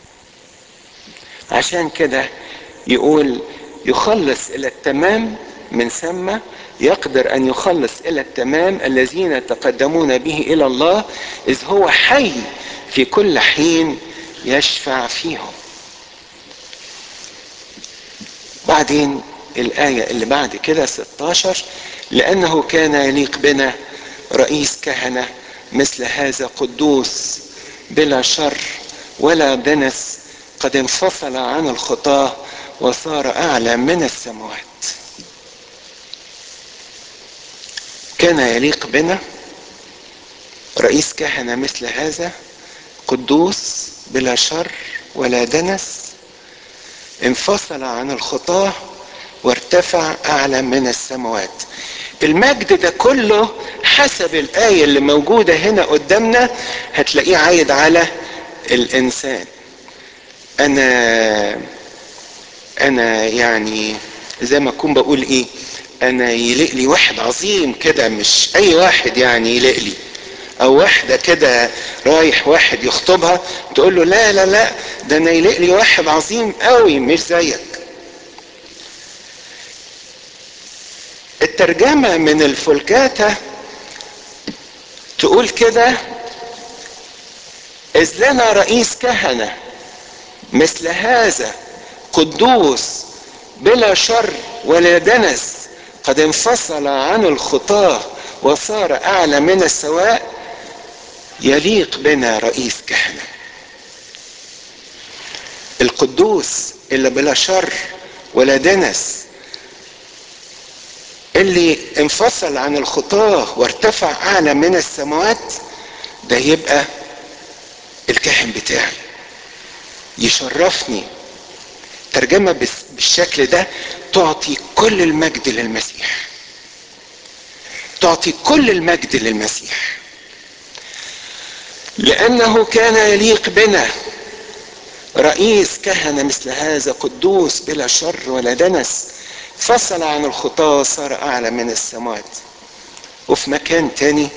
[SPEAKER 1] عشان كده يقول يخلص الى التمام من ثم يقدر ان يخلص الى التمام الذين يتقدمون به الى الله اذ هو حي في كل حين يشفع فيهم بعدين الآية اللي بعد كده 16 لأنه كان يليق بنا رئيس كهنة مثل هذا قدوس بلا شر ولا دنس قد انفصل عن الخطاة وصار أعلى من السماوات كان يليق بنا رئيس كهنة مثل هذا قدوس بلا شر ولا دنس انفصل عن الخطاه وارتفع اعلى من السماوات المجد ده كله حسب الآية اللي موجودة هنا قدامنا هتلاقيه عايد على الإنسان أنا أنا يعني زي ما أكون بقول إيه أنا يليق لي واحد عظيم كده مش أي واحد يعني يليق لي أو واحدة كده رايح واحد يخطبها تقول له لا لا لا ده أنا يليق لي واحد عظيم قوي مش زيك الترجمة من الفولجاتا تقول كده إذ لنا رئيس كهنة مثل هذا قدوس بلا شر ولا دنس قد انفصل عن الخطاة وصار أعلى من السواء يليق بنا رئيس كهنة القدوس اللي بلا شر ولا دنس اللي انفصل عن الخطاة وارتفع اعلى من السماوات ده يبقى الكاهن بتاعي يشرفني ترجمة بالشكل ده تعطي كل المجد للمسيح تعطي كل المجد للمسيح لأنه كان يليق بنا رئيس كهنة مثل هذا قدوس بلا شر ولا دنس فصل عن الخطاة صار أعلى من السماوات وفي مكان تاني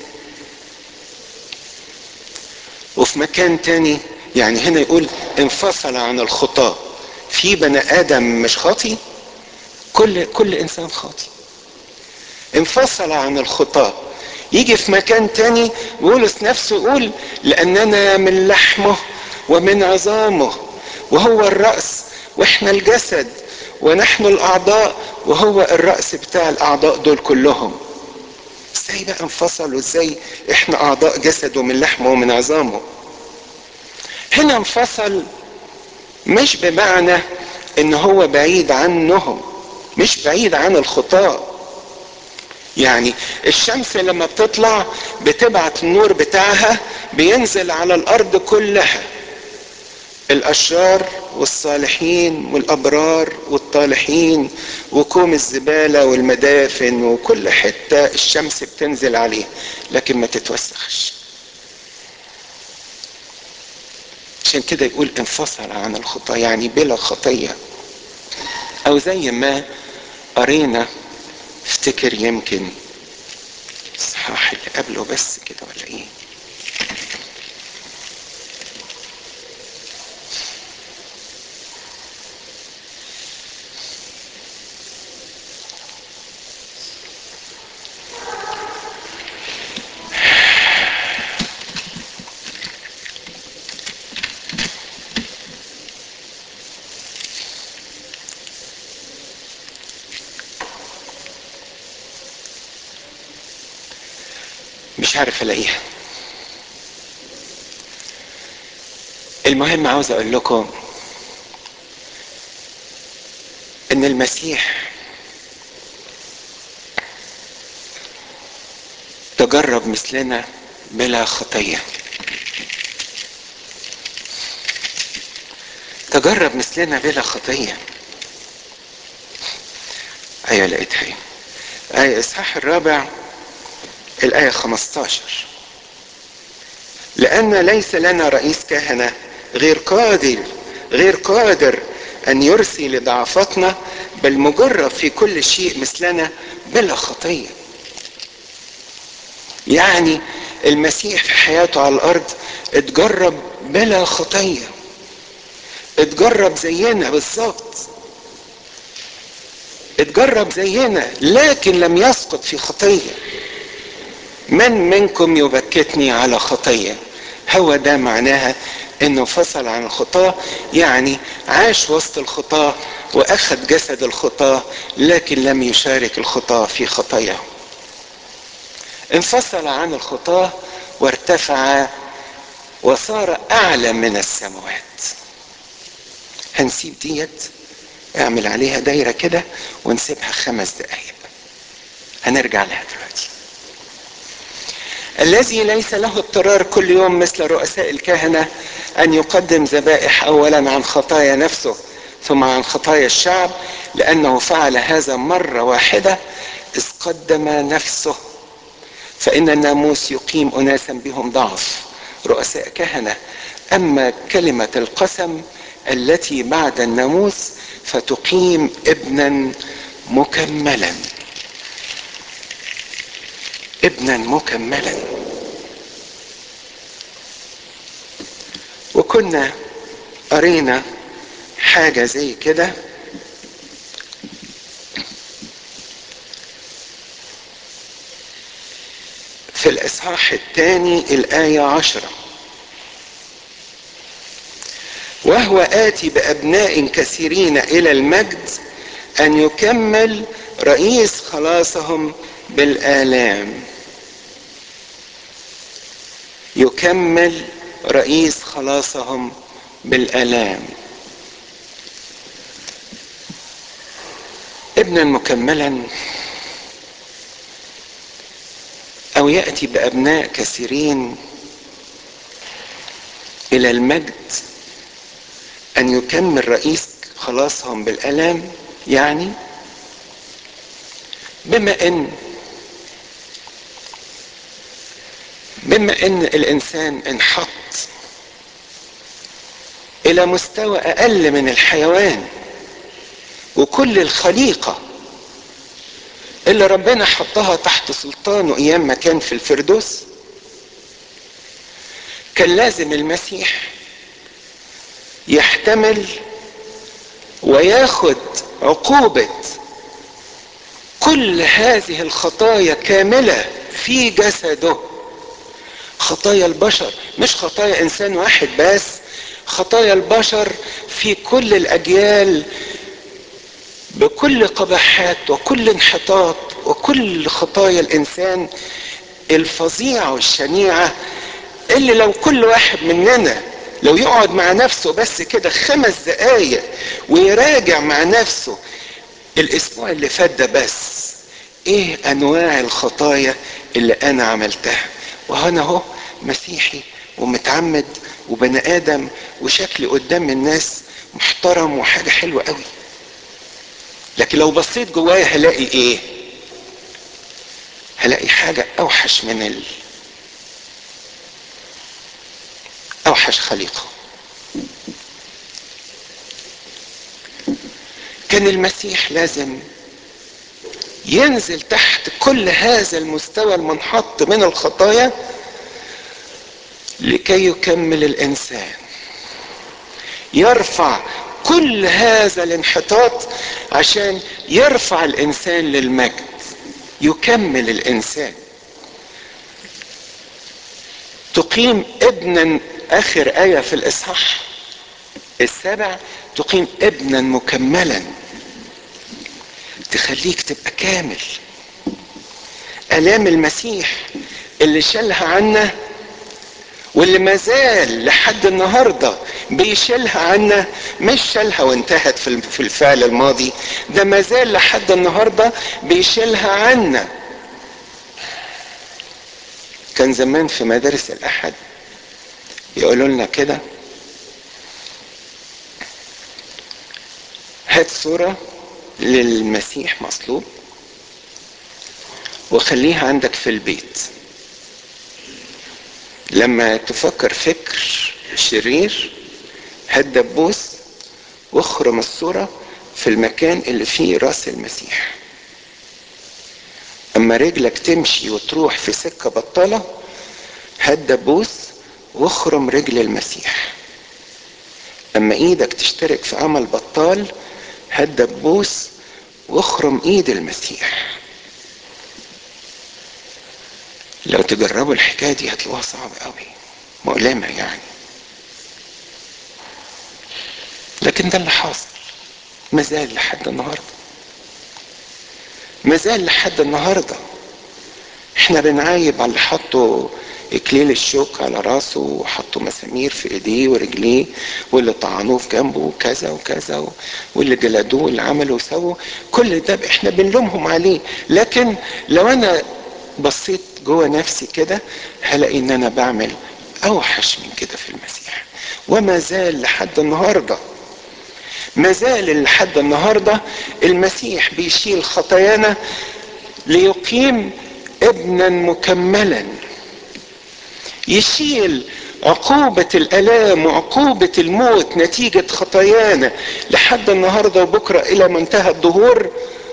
[SPEAKER 1] وفي مكان تاني يعني هنا يقول انفصل عن الخطاة في بني آدم مش خاطي كل كل إنسان خاطي انفصل عن الخطاة يجي في مكان تاني بولس نفسه يقول لأننا من لحمه ومن عظامه وهو الرأس واحنا الجسد ونحن الاعضاء وهو الرأس بتاع الاعضاء دول كلهم ازاي بقى انفصلوا ازاي احنا اعضاء جسده من لحمه ومن عظامه هنا انفصل مش بمعنى ان هو بعيد عنهم مش بعيد عن الخطاه يعني الشمس لما بتطلع بتبعت النور بتاعها بينزل على الارض كلها الاشرار والصالحين والابرار والطالحين وكوم الزباله والمدافن وكل حته الشمس بتنزل عليه لكن ما تتوسخش عشان كده يقول انفصل عن الخطاه يعني بلا خطيه او زي ما قرينا افتكر يمكن الصحاح اللي قبله بس كده ولا ايه مش عارف الاقيها المهم عاوز اقول لكم ان المسيح تجرب مثلنا بلا خطيه تجرب مثلنا بلا خطيه ايوه لقيتها ايه اي اصحاح الرابع الآية 15 لأن ليس لنا رئيس كهنة غير قادر غير قادر أن يرسي لضعفتنا بل مجرب في كل شيء مثلنا بلا خطية يعني المسيح في حياته على الأرض اتجرب بلا خطية اتجرب زينا بالظبط اتجرب زينا لكن لم يسقط في خطيه من منكم يبكتني على خطية هو ده معناها انه فصل عن الخطاة يعني عاش وسط الخطاة واخذ جسد الخطاة لكن لم يشارك الخطاة في خطاياه انفصل عن الخطاة وارتفع وصار اعلى من السماوات هنسيب ديت اعمل عليها دايرة كده ونسيبها خمس دقايق هنرجع لها دلوقتي الذي ليس له اضطرار كل يوم مثل رؤساء الكهنة أن يقدم ذبائح أولا عن خطايا نفسه ثم عن خطايا الشعب لأنه فعل هذا مرة واحدة إذ قدم نفسه فإن الناموس يقيم أناسا بهم ضعف رؤساء كهنة أما كلمة القسم التي بعد الناموس فتقيم ابنا مكملا ابنا مكملا وكنا قرينا حاجة زي كده في الإصحاح الثاني الآية عشرة وهو آتي بأبناء كثيرين إلى المجد أن يكمل رئيس خلاصهم بالآلام يكمل رئيس خلاصهم بالآلام ابنا مكملا أو يأتي بأبناء كثيرين إلى المجد أن يكمل رئيس خلاصهم بالألام يعني بما أن بما أن الإنسان انحط إلى مستوى أقل من الحيوان وكل الخليقة اللي ربنا حطها تحت سلطانه أيام ما كان في الفردوس كان لازم المسيح يحتمل وياخد عقوبة كل هذه الخطايا كاملة في جسده خطايا البشر مش خطايا انسان واحد بس خطايا البشر في كل الاجيال بكل قبحات وكل انحطاط وكل خطايا الانسان الفظيعه والشنيعه اللي لو كل واحد مننا لو يقعد مع نفسه بس كده خمس دقايق ويراجع مع نفسه الاسبوع اللي فات ده بس ايه انواع الخطايا اللي انا عملتها وهنا اهو مسيحي ومتعمد وبني ادم وشكلي قدام الناس محترم وحاجه حلوه قوي لكن لو بصيت جوايا هلاقي ايه هلاقي حاجه اوحش من ال اوحش خليقه كان المسيح لازم ينزل تحت كل هذا المستوى المنحط من الخطايا لكي يكمل الانسان يرفع كل هذا الانحطاط عشان يرفع الانسان للمجد يكمل الانسان تقيم ابنا اخر ايه في الاصحاح السابع تقيم ابنا مكملا تخليك تبقى كامل الام المسيح اللي شالها عنا واللي مازال لحد النهارده بيشيلها عنا مش شالها وانتهت في الفعل الماضي ده مازال لحد النهارده بيشيلها عنا كان زمان في مدارس الاحد يقولوا لنا كده هات صورة للمسيح مصلوب وخليها عندك في البيت لما تفكر فكر شرير هات دبوس واخرم الصورة في المكان اللي فيه راس المسيح اما رجلك تمشي وتروح في سكة بطالة هات دبوس واخرم رجل المسيح اما ايدك تشترك في عمل بطال هات دبوس واخرم ايد المسيح لو تجربوا الحكايه دي هتلاقوها صعبه قوي مؤلمه يعني لكن ده اللي حاصل مازال لحد النهارده مازال لحد النهارده احنا بنعايب على اللي حطوا اكليل الشوك على راسه وحطوا مسامير في ايديه ورجليه واللي طعنوه في جنبه وكذا وكذا واللي جلدوه واللي عملوا وسووا كل ده احنا بنلومهم عليه لكن لو انا بصيت جوه نفسي كده هلاقي ان انا بعمل اوحش من كده في المسيح وما زال لحد النهارده ما زال لحد النهارده المسيح بيشيل خطايانا ليقيم ابنا مكملا يشيل عقوبة الآلام وعقوبة الموت نتيجة خطايانا لحد النهاردة وبكرة إلى منتهى الظهور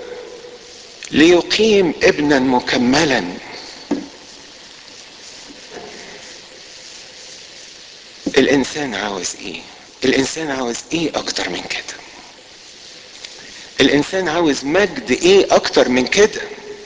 [SPEAKER 1] ليقيم ابنا مكملا الإنسان عاوز إيه؟ الإنسان عاوز إيه أكتر من كده؟ الإنسان عاوز مجد إيه أكتر من كده؟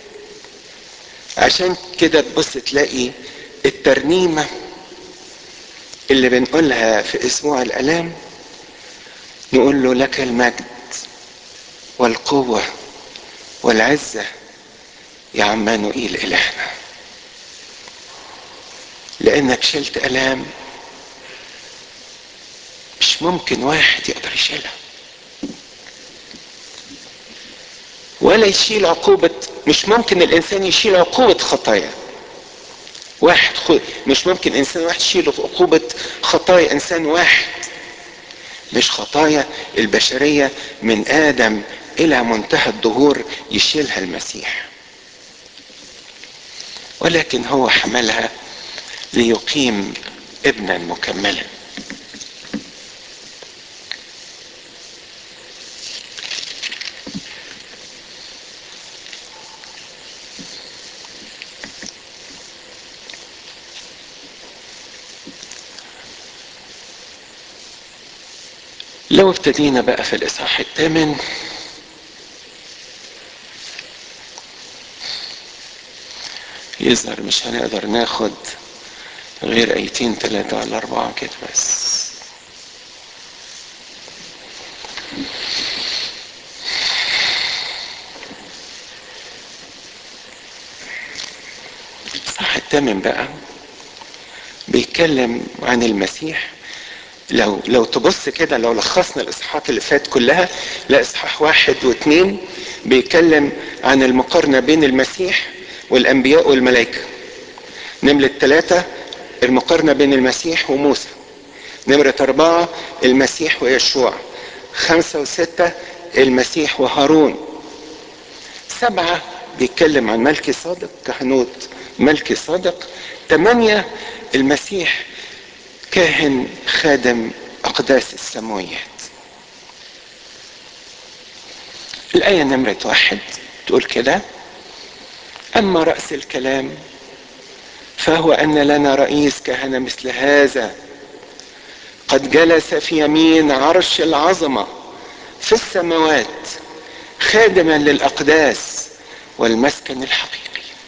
[SPEAKER 1] عشان كده تبص تلاقي الترنيمة اللي بنقولها في اسبوع الالام نقول له لك المجد والقوة والعزة يا عمانوئيل إلهنا لأنك شلت ألام مش ممكن واحد يقدر يشيلها ولا يشيل عقوبة مش ممكن الإنسان يشيل عقوبة خطايا واحد خ... مش ممكن إنسان واحد يشيل عقوبة خطايا إنسان واحد مش خطايا البشرية من آدم إلى منتهى الدهور يشيلها المسيح ولكن هو حملها ليقيم ابنا مكملا لو ابتدينا بقى في الاصحاح الثامن يظهر مش هنقدر ناخد غير ايتين ثلاثة ولا اربعة كده بس الاصحاح الثامن بقى بيتكلم عن المسيح لو لو تبص كده لو لخصنا الاصحاحات اللي فات كلها لا اصحاح واحد واثنين بيتكلم عن المقارنه بين المسيح والانبياء والملائكه نمرة ثلاثة المقارنة بين المسيح وموسى نمرة أربعة المسيح ويشوع خمسة وستة المسيح وهارون سبعة بيتكلم عن ملكي صادق كهنوت ملكي صادق ثمانية المسيح كاهن خادم أقداس السماويات الآية نمرة واحد تقول كده أما رأس الكلام فهو أن لنا رئيس كهنة مثل هذا قد جلس في يمين عرش العظمة في السماوات خادما للأقداس والمسكن الحقيقي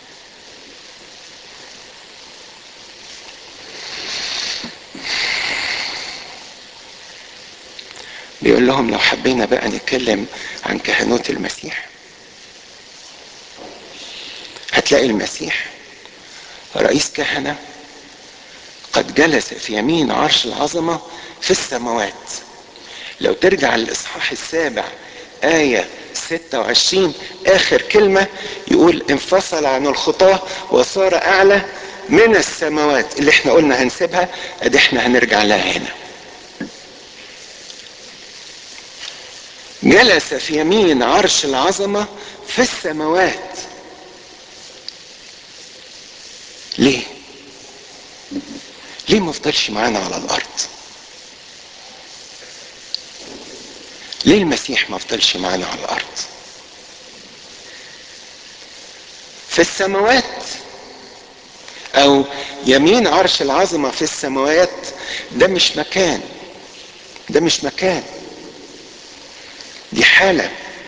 [SPEAKER 1] بيقول لهم لو حبينا بقى نتكلم عن كهنوت المسيح هتلاقي المسيح رئيس كهنة قد جلس في يمين عرش العظمة في السماوات لو ترجع للإصحاح السابع آية 26 آخر كلمة يقول انفصل عن الخطاة وصار أعلى من السماوات اللي احنا قلنا هنسيبها ادي احنا هنرجع لها هنا جلس في يمين عرش العظمة في السماوات ليه ليه ما فضلش معانا على الارض ليه المسيح ما فضلش معانا على الارض في السماوات او يمين عرش العظمه في السماوات ده مش مكان ده مش مكان دي حاله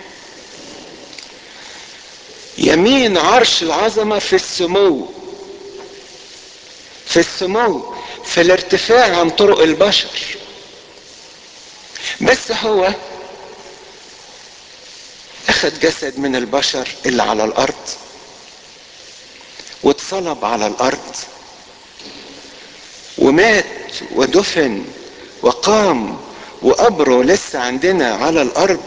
[SPEAKER 1] يمين عرش العظمه في السمو في السمو في الارتفاع عن طرق البشر بس هو اخذ جسد من البشر اللي على الارض واتصلب على الارض ومات ودفن وقام وقبره لسه عندنا على الارض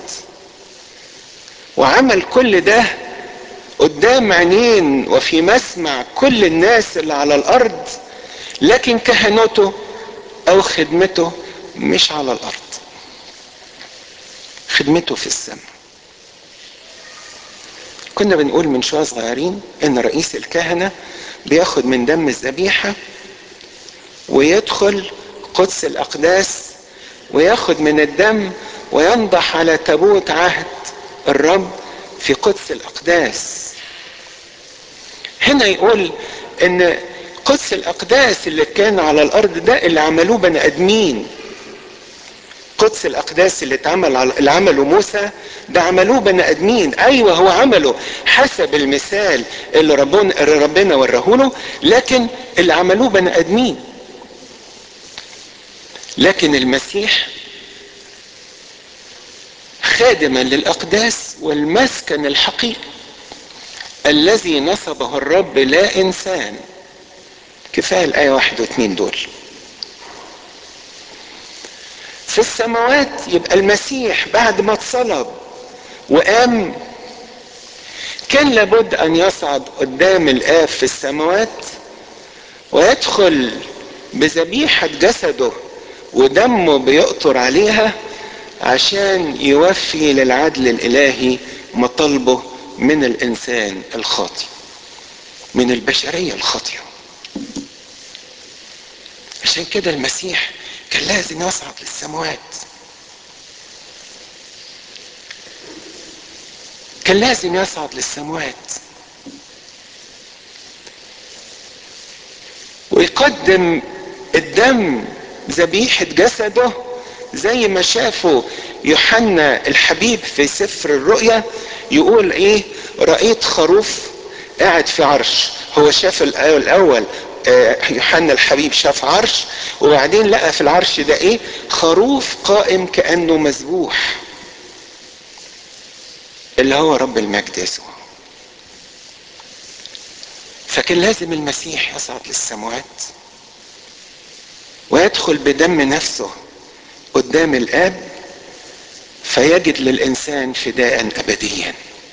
[SPEAKER 1] وعمل كل ده قدام عينين وفي مسمع كل الناس اللي على الارض لكن كهنوته او خدمته مش على الارض خدمته في السماء كنا بنقول من شويه صغيرين ان رئيس الكهنه بياخد من دم الذبيحه ويدخل قدس الاقداس وياخد من الدم وينضح على تابوت عهد الرب في قدس الاقداس هنا يقول ان قدس الاقداس اللي كان على الارض ده اللي عملوه بني ادمين قدس الاقداس اللي اتعمل على اللي عمله موسى ده عملوه بني ادمين ايوه هو عمله حسب المثال اللي ربنا اللي ربنا وراه لكن اللي عملوه بني ادمين لكن المسيح خادما للاقداس والمسكن الحقيقي الذي نصبه الرب لا انسان كفايه الايه واحد واثنين دول في السماوات يبقى المسيح بعد ما اتصلب وقام كان لابد ان يصعد قدام الاب في السماوات ويدخل بذبيحه جسده ودمه بيقطر عليها عشان يوفي للعدل الالهي مطالبه من الانسان الخاطئ من البشريه الخاطئه عشان كده المسيح كان لازم يصعد للسماوات كان لازم يصعد للسماوات ويقدم الدم ذبيحة جسده زي ما شافوا يوحنا الحبيب في سفر الرؤيا يقول ايه رأيت خروف قاعد في عرش هو شاف الاول يوحنا الحبيب شاف عرش وبعدين لقى في العرش ده ايه خروف قائم كانه مذبوح اللي هو رب المجد يسوع فكان لازم المسيح يصعد للسماوات ويدخل بدم نفسه قدام الاب فيجد للانسان فداء ابديا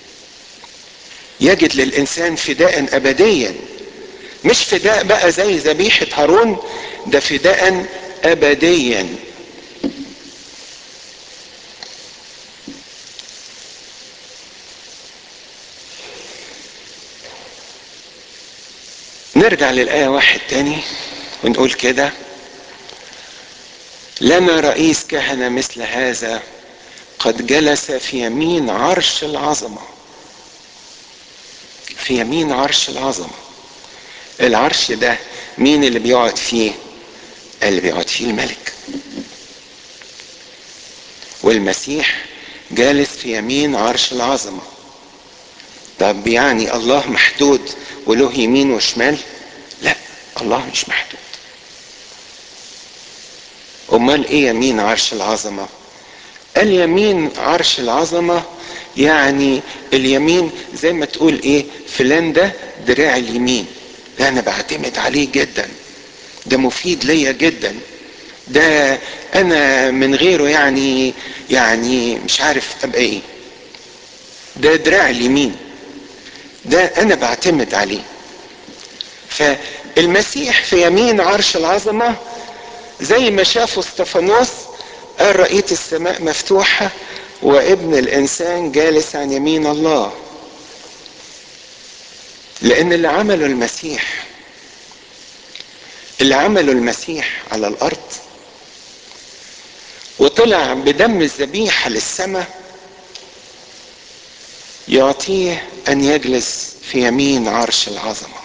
[SPEAKER 1] يجد للانسان فداء ابديا مش فداء بقى زي ذبيحه هارون ده فداء ابديا نرجع للآية واحد تاني ونقول كده لنا رئيس كهنة مثل هذا قد جلس في يمين عرش العظمة في يمين عرش العظمة العرش ده مين اللي بيقعد فيه اللي بيقعد فيه الملك والمسيح جالس في يمين عرش العظمة طب يعني الله محدود وله يمين وشمال لا الله مش محدود امال ايه يمين عرش العظمه اليمين عرش العظمه يعني اليمين زي ما تقول ايه فلان ده دراع اليمين ده انا بعتمد عليه جدا ده مفيد ليا جدا ده انا من غيره يعني يعني مش عارف ابقى ايه ده دراع اليمين ده انا بعتمد عليه فالمسيح في يمين عرش العظمة زي ما شافوا استفانوس قال رأيت السماء مفتوحة وابن الإنسان جالس عن يمين الله لأن اللي عمله المسيح اللي عمله المسيح على الأرض وطلع بدم الذبيحة للسماء يعطيه أن يجلس في يمين عرش العظمه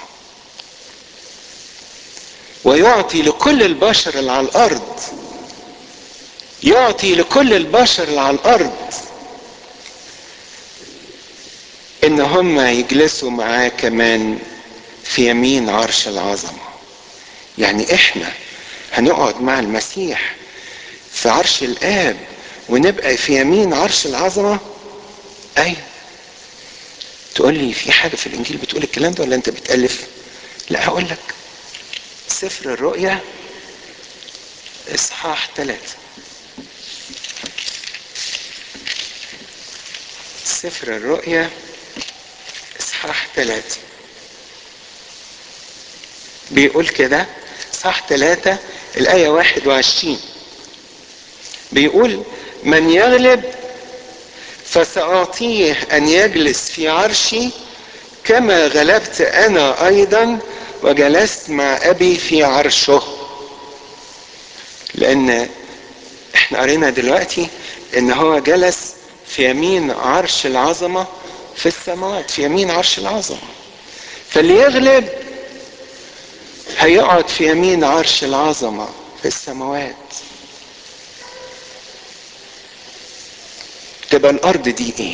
[SPEAKER 1] ويعطي لكل البشر اللي على الارض يعطي لكل البشر اللي على الارض ان هم يجلسوا معاه كمان في يمين عرش العظمه يعني احنا هنقعد مع المسيح في عرش الاب ونبقى في يمين عرش العظمه اي تقول لي في حاجه في الانجيل بتقول الكلام ده ولا انت بتالف لا هقول لك سفر الرؤيا اصحاح ثلاثة سفر الرؤيا اصحاح ثلاثة بيقول كده اصحاح ثلاثة الآية واحد وعشرين بيقول من يغلب فسأعطيه أن يجلس في عرشي كما غلبت أنا أيضا وجلست مع ابي في عرشه لان احنا قرينا دلوقتي ان هو جلس في يمين عرش العظمة في السماوات في يمين عرش العظمة فاللي يغلب هيقعد في يمين عرش العظمة في السماوات تبقى الارض دي ايه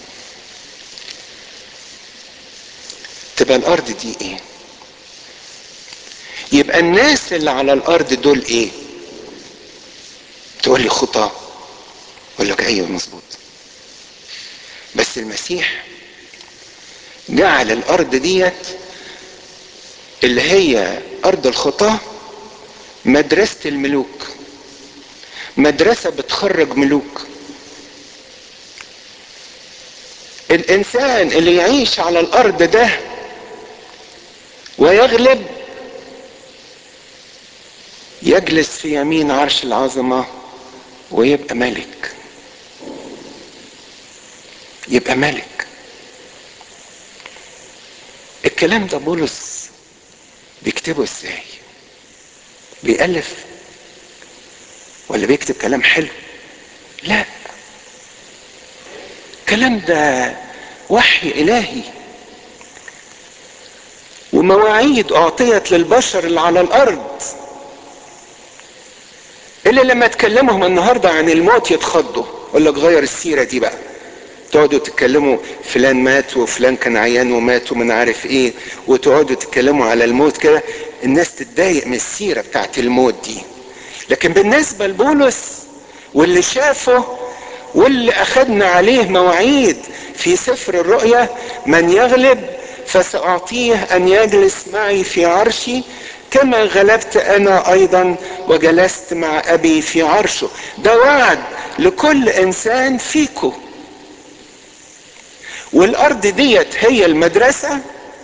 [SPEAKER 1] تبقى الارض دي ايه يبقى الناس اللي على الارض دول ايه تقول لي خطاه اقول لك ايوه مظبوط بس المسيح جعل الارض ديت اللي هي ارض الخطاه مدرسه الملوك مدرسه بتخرج ملوك الانسان اللي يعيش على الارض ده ويغلب يجلس في يمين عرش العظمه ويبقى ملك يبقى ملك الكلام ده بولس بيكتبه ازاي بيألف ولا بيكتب كلام حلو لا الكلام ده وحي الهي ومواعيد اعطيت للبشر اللي على الارض اللي لما تكلمهم النهارده عن الموت يتخضوا يقول لك غير السيره دي بقى تقعدوا تتكلموا فلان مات وفلان كان عيان ومات ومن عارف ايه وتقعدوا تتكلموا على الموت كده الناس تتضايق من السيره بتاعت الموت دي لكن بالنسبه لبولس واللي شافه واللي اخذنا عليه مواعيد في سفر الرؤيا من يغلب فساعطيه ان يجلس معي في عرشي كما غلبت انا ايضا وجلست مع ابي في عرشه ده وعد لكل انسان فيكم والارض ديت هي المدرسه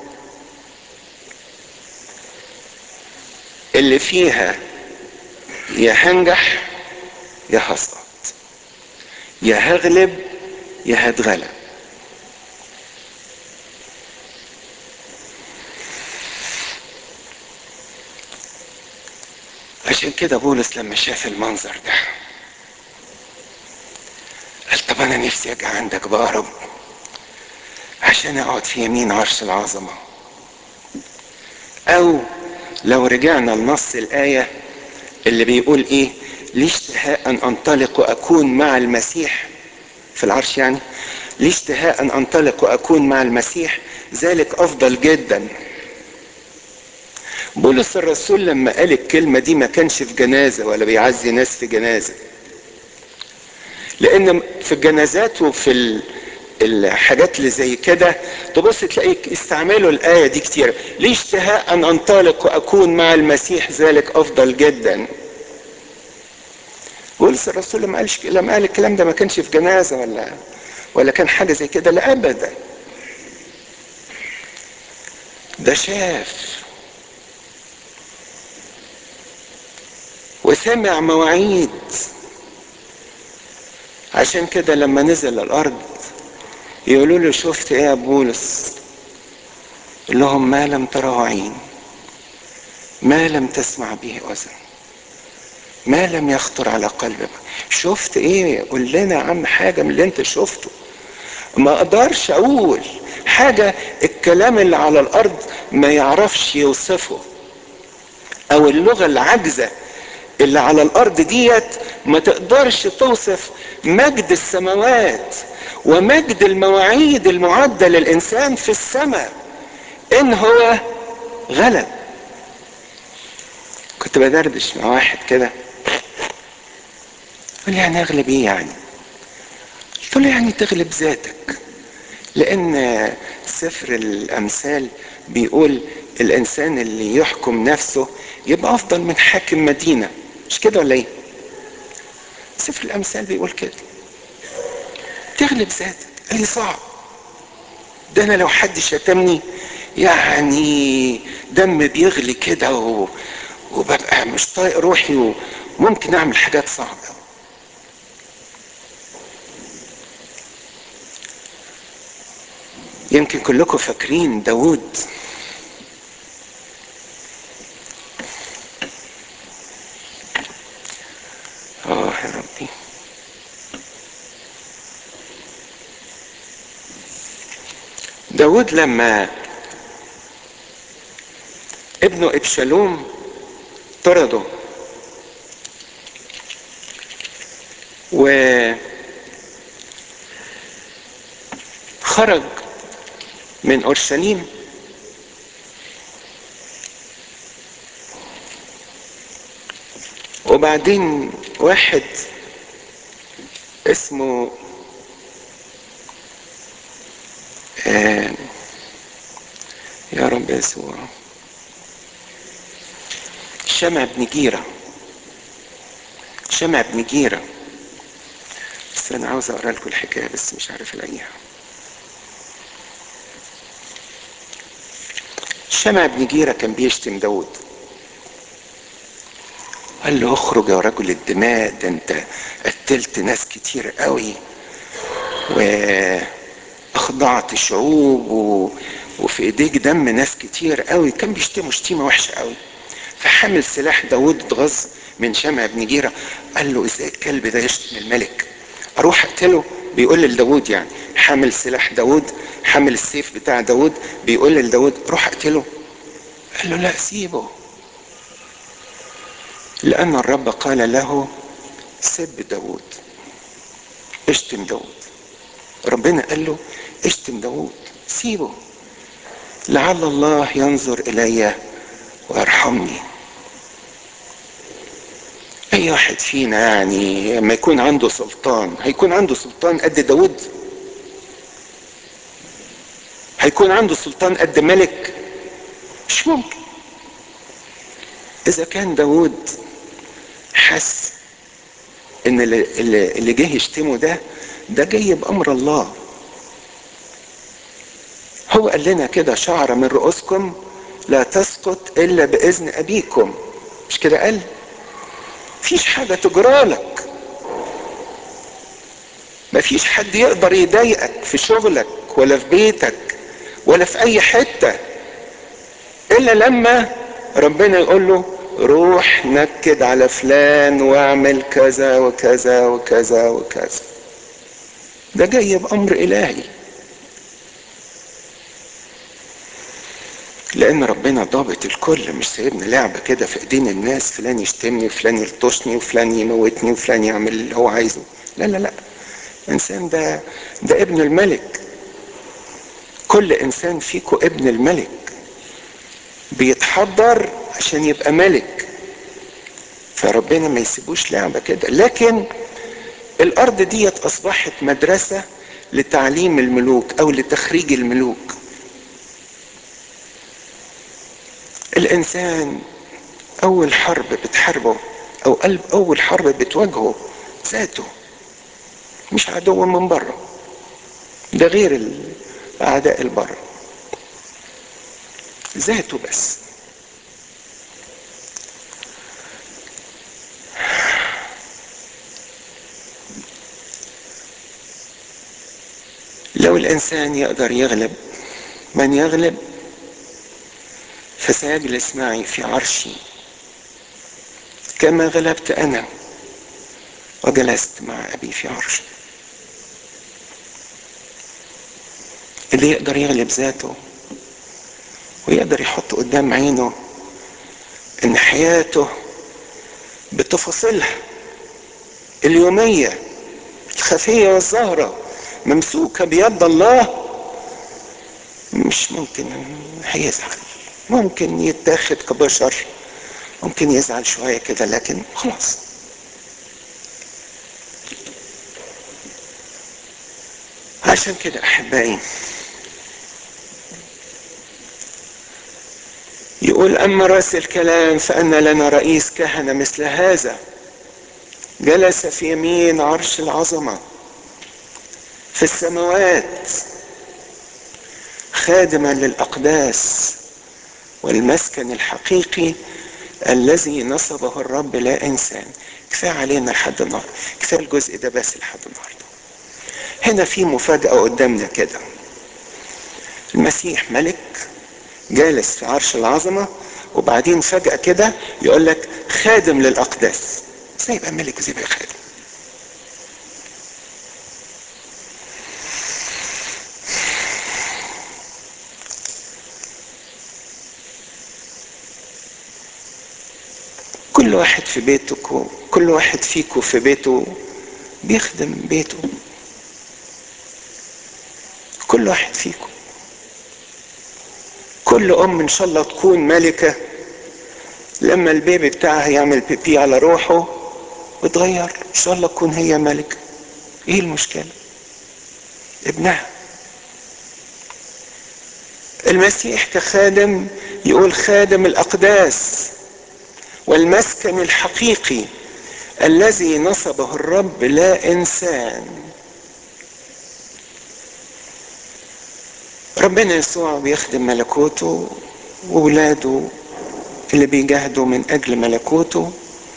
[SPEAKER 1] اللي فيها يا هنجح يا هسقط يا هغلب يا هتغلب عشان كده بولس لما شاف المنظر ده قال طب انا نفسي اجي عندك بقى رب عشان اقعد في يمين عرش العظمه او لو رجعنا لنص الايه اللي بيقول ايه لي اشتهاء ان انطلق واكون مع المسيح في العرش يعني لي اشتهاء ان انطلق واكون مع المسيح ذلك افضل جدا بولس الرسول لما قال الكلمة دي ما كانش في جنازة ولا بيعزي ناس في جنازة لأن في الجنازات وفي الحاجات اللي زي كده تبص تلاقيك استعملوا الآية دي كتير لي اشتهاء أن أنطلق وأكون مع المسيح ذلك أفضل جدا بولس الرسول لما قالش لما قال الكلام ده ما كانش في جنازة ولا ولا كان حاجة زي كده لا أبدا ده شاف وسمع مواعيد عشان كده لما نزل الارض يقولوا له شفت ايه يا بولس يقول لهم ما لم تره عين ما لم تسمع به اذن ما لم يخطر على قلبك شفت ايه قول لنا يا عم حاجه من اللي انت شفته ما اقدرش اقول حاجه الكلام اللي على الارض ما يعرفش يوصفه او اللغه العاجزه اللي على الارض ديت ما تقدرش توصف مجد السماوات ومجد المواعيد المعدة للإنسان في السماء إن هو غلب كنت بدردش مع واحد كده قال لي يعني أغلب إيه يعني؟ قلت له يعني تغلب ذاتك لأن سفر الأمثال بيقول الإنسان اللي يحكم نفسه يبقى أفضل من حاكم مدينة مش كده ولا إيه؟ سفر الأمثال بيقول كده تغلب ذاتك قال لي صعب ده انا لو حد شتمني يعني دم بيغلي كده و... وببقى مش طايق روحي وممكن اعمل حاجات صعبة يمكن كلكم فاكرين داود اه يا ربي داود لما ابنه ابشالوم طرده وخرج من اورشليم وبعدين واحد اسمه آه يا رب يسوع شمع بن جيرة شمع بن جيرة بس أنا عاوز أقرأ لكم الحكاية بس مش عارف ألاقيها شمع بن جيرة كان بيشتم داود قال له اخرج يا رجل الدماء ده انت قتلت ناس كتير قوي واخضعت شعوب و... وفي ايديك دم ناس كتير قوي كان بيشتموا شتيمه وحشه قوي فحمل سلاح داود اتغاظ من شمع بن جيره قال له ازاي الكلب ده يشتم الملك اروح اقتله بيقول لداود يعني حامل سلاح داود حامل السيف بتاع داود بيقول لداود روح اقتله قال له لا سيبه لأن الرب قال له سب داود اشتم داود ربنا قال له اشتم داود سيبه لعل الله ينظر إلي ويرحمني أي واحد فينا يعني لما يكون عنده سلطان هيكون عنده سلطان قد داود هيكون عنده سلطان قد ملك مش ممكن اذا كان داود حس ان اللي, اللي جه يشتمه ده ده جاي بامر الله هو قال لنا كده شعر من رؤوسكم لا تسقط الا باذن ابيكم مش كده قال مفيش حاجه تجرالك مفيش حد يقدر يضايقك في شغلك ولا في بيتك ولا في اي حته الا لما ربنا يقول له روح نكد على فلان واعمل كذا وكذا وكذا وكذا ده جاي بامر الهي لان ربنا ضابط الكل مش سايبنا لعبه كده في ايدين الناس فلان يشتمني وفلان يلطشني وفلان يموتني وفلان يعمل اللي هو عايزه لا لا لا الانسان ده ده ابن الملك كل انسان فيكم ابن الملك بيتحضر عشان يبقى ملك فربنا ما يسيبوش لعبه كده لكن الارض ديت اصبحت مدرسه لتعليم الملوك او لتخريج الملوك الانسان اول حرب بتحاربه او قلب اول حرب بتواجهه ذاته مش عدو من بره ده غير الاعداء البره ذاته بس لو الانسان يقدر يغلب من يغلب فسيجلس معي في عرشي كما غلبت انا وجلست مع ابي في عرشه اللي يقدر يغلب ذاته ويقدر يحط قدام عينه ان حياته بتفاصيلها اليوميه الخفيه والظاهره ممسوكه بيد الله مش ممكن هيزعل ممكن يتاخد كبشر ممكن يزعل شويه كده لكن خلاص عشان كده احبائي يقول اما راس الكلام فان لنا رئيس كهنه مثل هذا جلس في يمين عرش العظمه في السماوات خادما للاقداس والمسكن الحقيقي الذي نصبه الرب لا انسان كفايه علينا لحد النهارده كفايه الجزء ده بس لحد النهارده هنا في مفاجاه قدامنا كده المسيح ملك جالس في عرش العظمه وبعدين فجاه كده يقول لك خادم للاقداس ازاي يبقى ملك وازاي يبقى خادم كل واحد في بيتك كل واحد فيكم في بيته بيخدم بيته كل واحد فيكم كل ام ان شاء الله تكون ملكة لما البيبي بتاعها يعمل بيبي على روحه وتغير ان شاء الله تكون هي ملكة ايه المشكلة ابنها المسيح كخادم يقول خادم الاقداس والمسكن الحقيقي الذي نصبه الرب لا انسان ربنا يسوع بيخدم ملكوته وولاده اللي بيجاهدوا من اجل ملكوته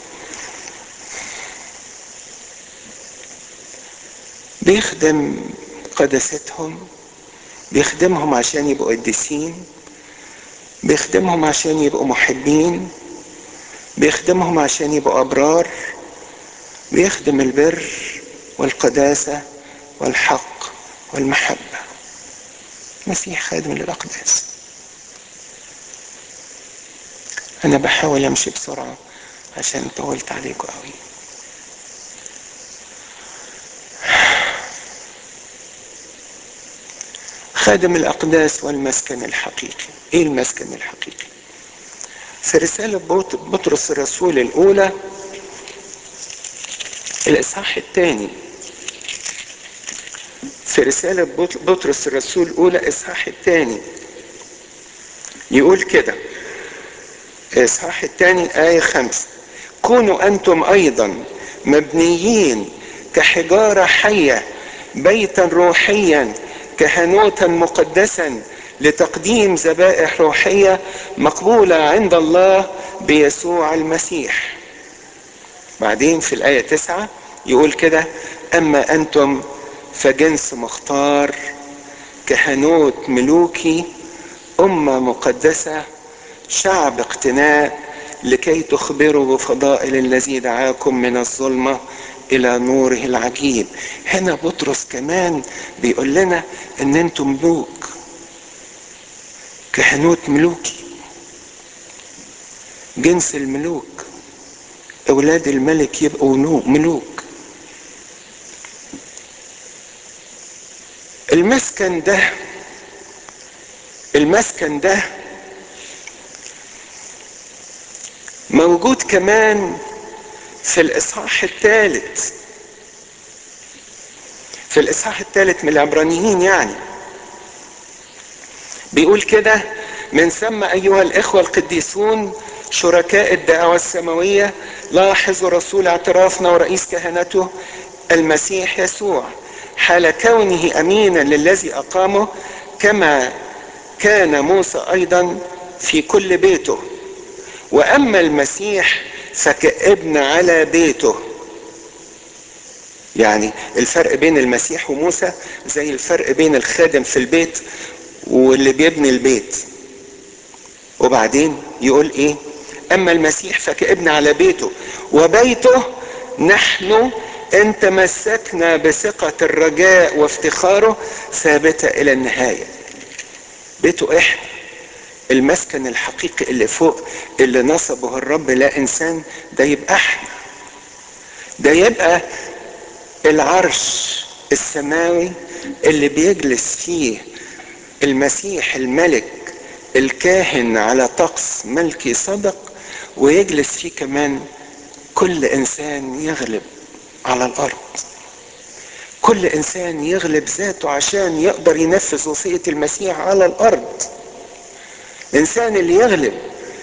[SPEAKER 1] بيخدم قداستهم بيخدمهم عشان يبقوا قديسين بيخدمهم عشان يبقوا محبين بيخدمهم عشان يبقوا أبرار بيخدم البر والقداسة والحق والمحبة مسيح خادم للأقداس أنا بحاول أمشي بسرعة عشان طولت عليكم قوي خادم الأقداس والمسكن الحقيقي إيه المسكن الحقيقي في رسالة بطرس الرسول الأولى الإصحاح الثاني في رسالة بطرس الرسول الأولى إصحاح الثاني يقول كده اصحاح الثاني آية خمسة كونوا أنتم أيضا مبنيين كحجارة حية بيتا روحيا كهنوتا مقدسا لتقديم ذبائح روحية مقبولة عند الله بيسوع المسيح بعدين في الآية تسعة يقول كده أما أنتم فجنس مختار كهنوت ملوكي أمة مقدسة شعب اقتناء لكي تخبروا بفضائل الذي دعاكم من الظلمة إلى نوره العجيب هنا بطرس كمان بيقول لنا ان انتم ملوك كهنوت ملوكي جنس الملوك اولاد الملك يبقوا ملوك المسكن ده المسكن ده موجود كمان في الاصحاح الثالث في الاصحاح الثالث من العبرانيين يعني بيقول كده من ثم ايها الاخوه القديسون شركاء الدعوه السماويه لاحظوا رسول اعترافنا ورئيس كهنته المسيح يسوع حال كونه امينا للذي اقامه كما كان موسى ايضا في كل بيته واما المسيح فكابن على بيته يعني الفرق بين المسيح وموسى زي الفرق بين الخادم في البيت واللي بيبني البيت وبعدين يقول ايه اما المسيح فكابن على بيته وبيته نحن ان تمسكنا بثقة الرجاء وافتخاره ثابتة الى النهاية بيته احنا المسكن الحقيقي اللي فوق اللي نصبه الرب لا انسان ده يبقى احنا ده يبقى العرش السماوي اللي بيجلس فيه المسيح الملك الكاهن على طقس ملكي صدق ويجلس فيه كمان كل انسان يغلب على الارض كل انسان يغلب ذاته عشان يقدر ينفذ وصيه المسيح على الارض الانسان اللي يغلب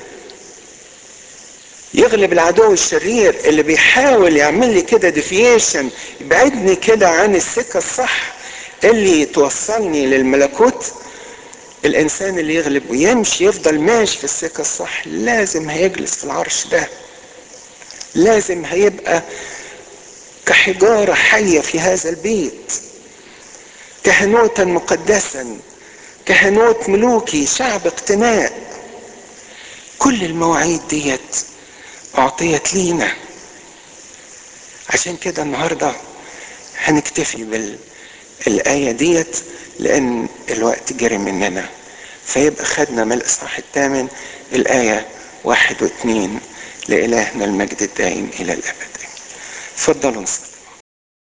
[SPEAKER 1] يغلب العدو الشرير اللي بيحاول يعمل لي كده ديفيشن يبعدني كده عن السكه الصح اللي توصلني للملكوت الانسان اللي يغلب ويمشي يفضل ماشي في السكه الصح لازم هيجلس في العرش ده لازم هيبقى كحجاره حيه في هذا البيت كهنوتا مقدسا كهنوت ملوكي شعب اقتناء كل المواعيد ديت اعطيت لينا عشان كده النهارده هنكتفي بالايه ديت لان الوقت جري مننا فيبقى خدنا من الاصحاح الثامن الايه واحد واثنين لالهنا المجد الدائم الى الابد اتفضلوا نصلي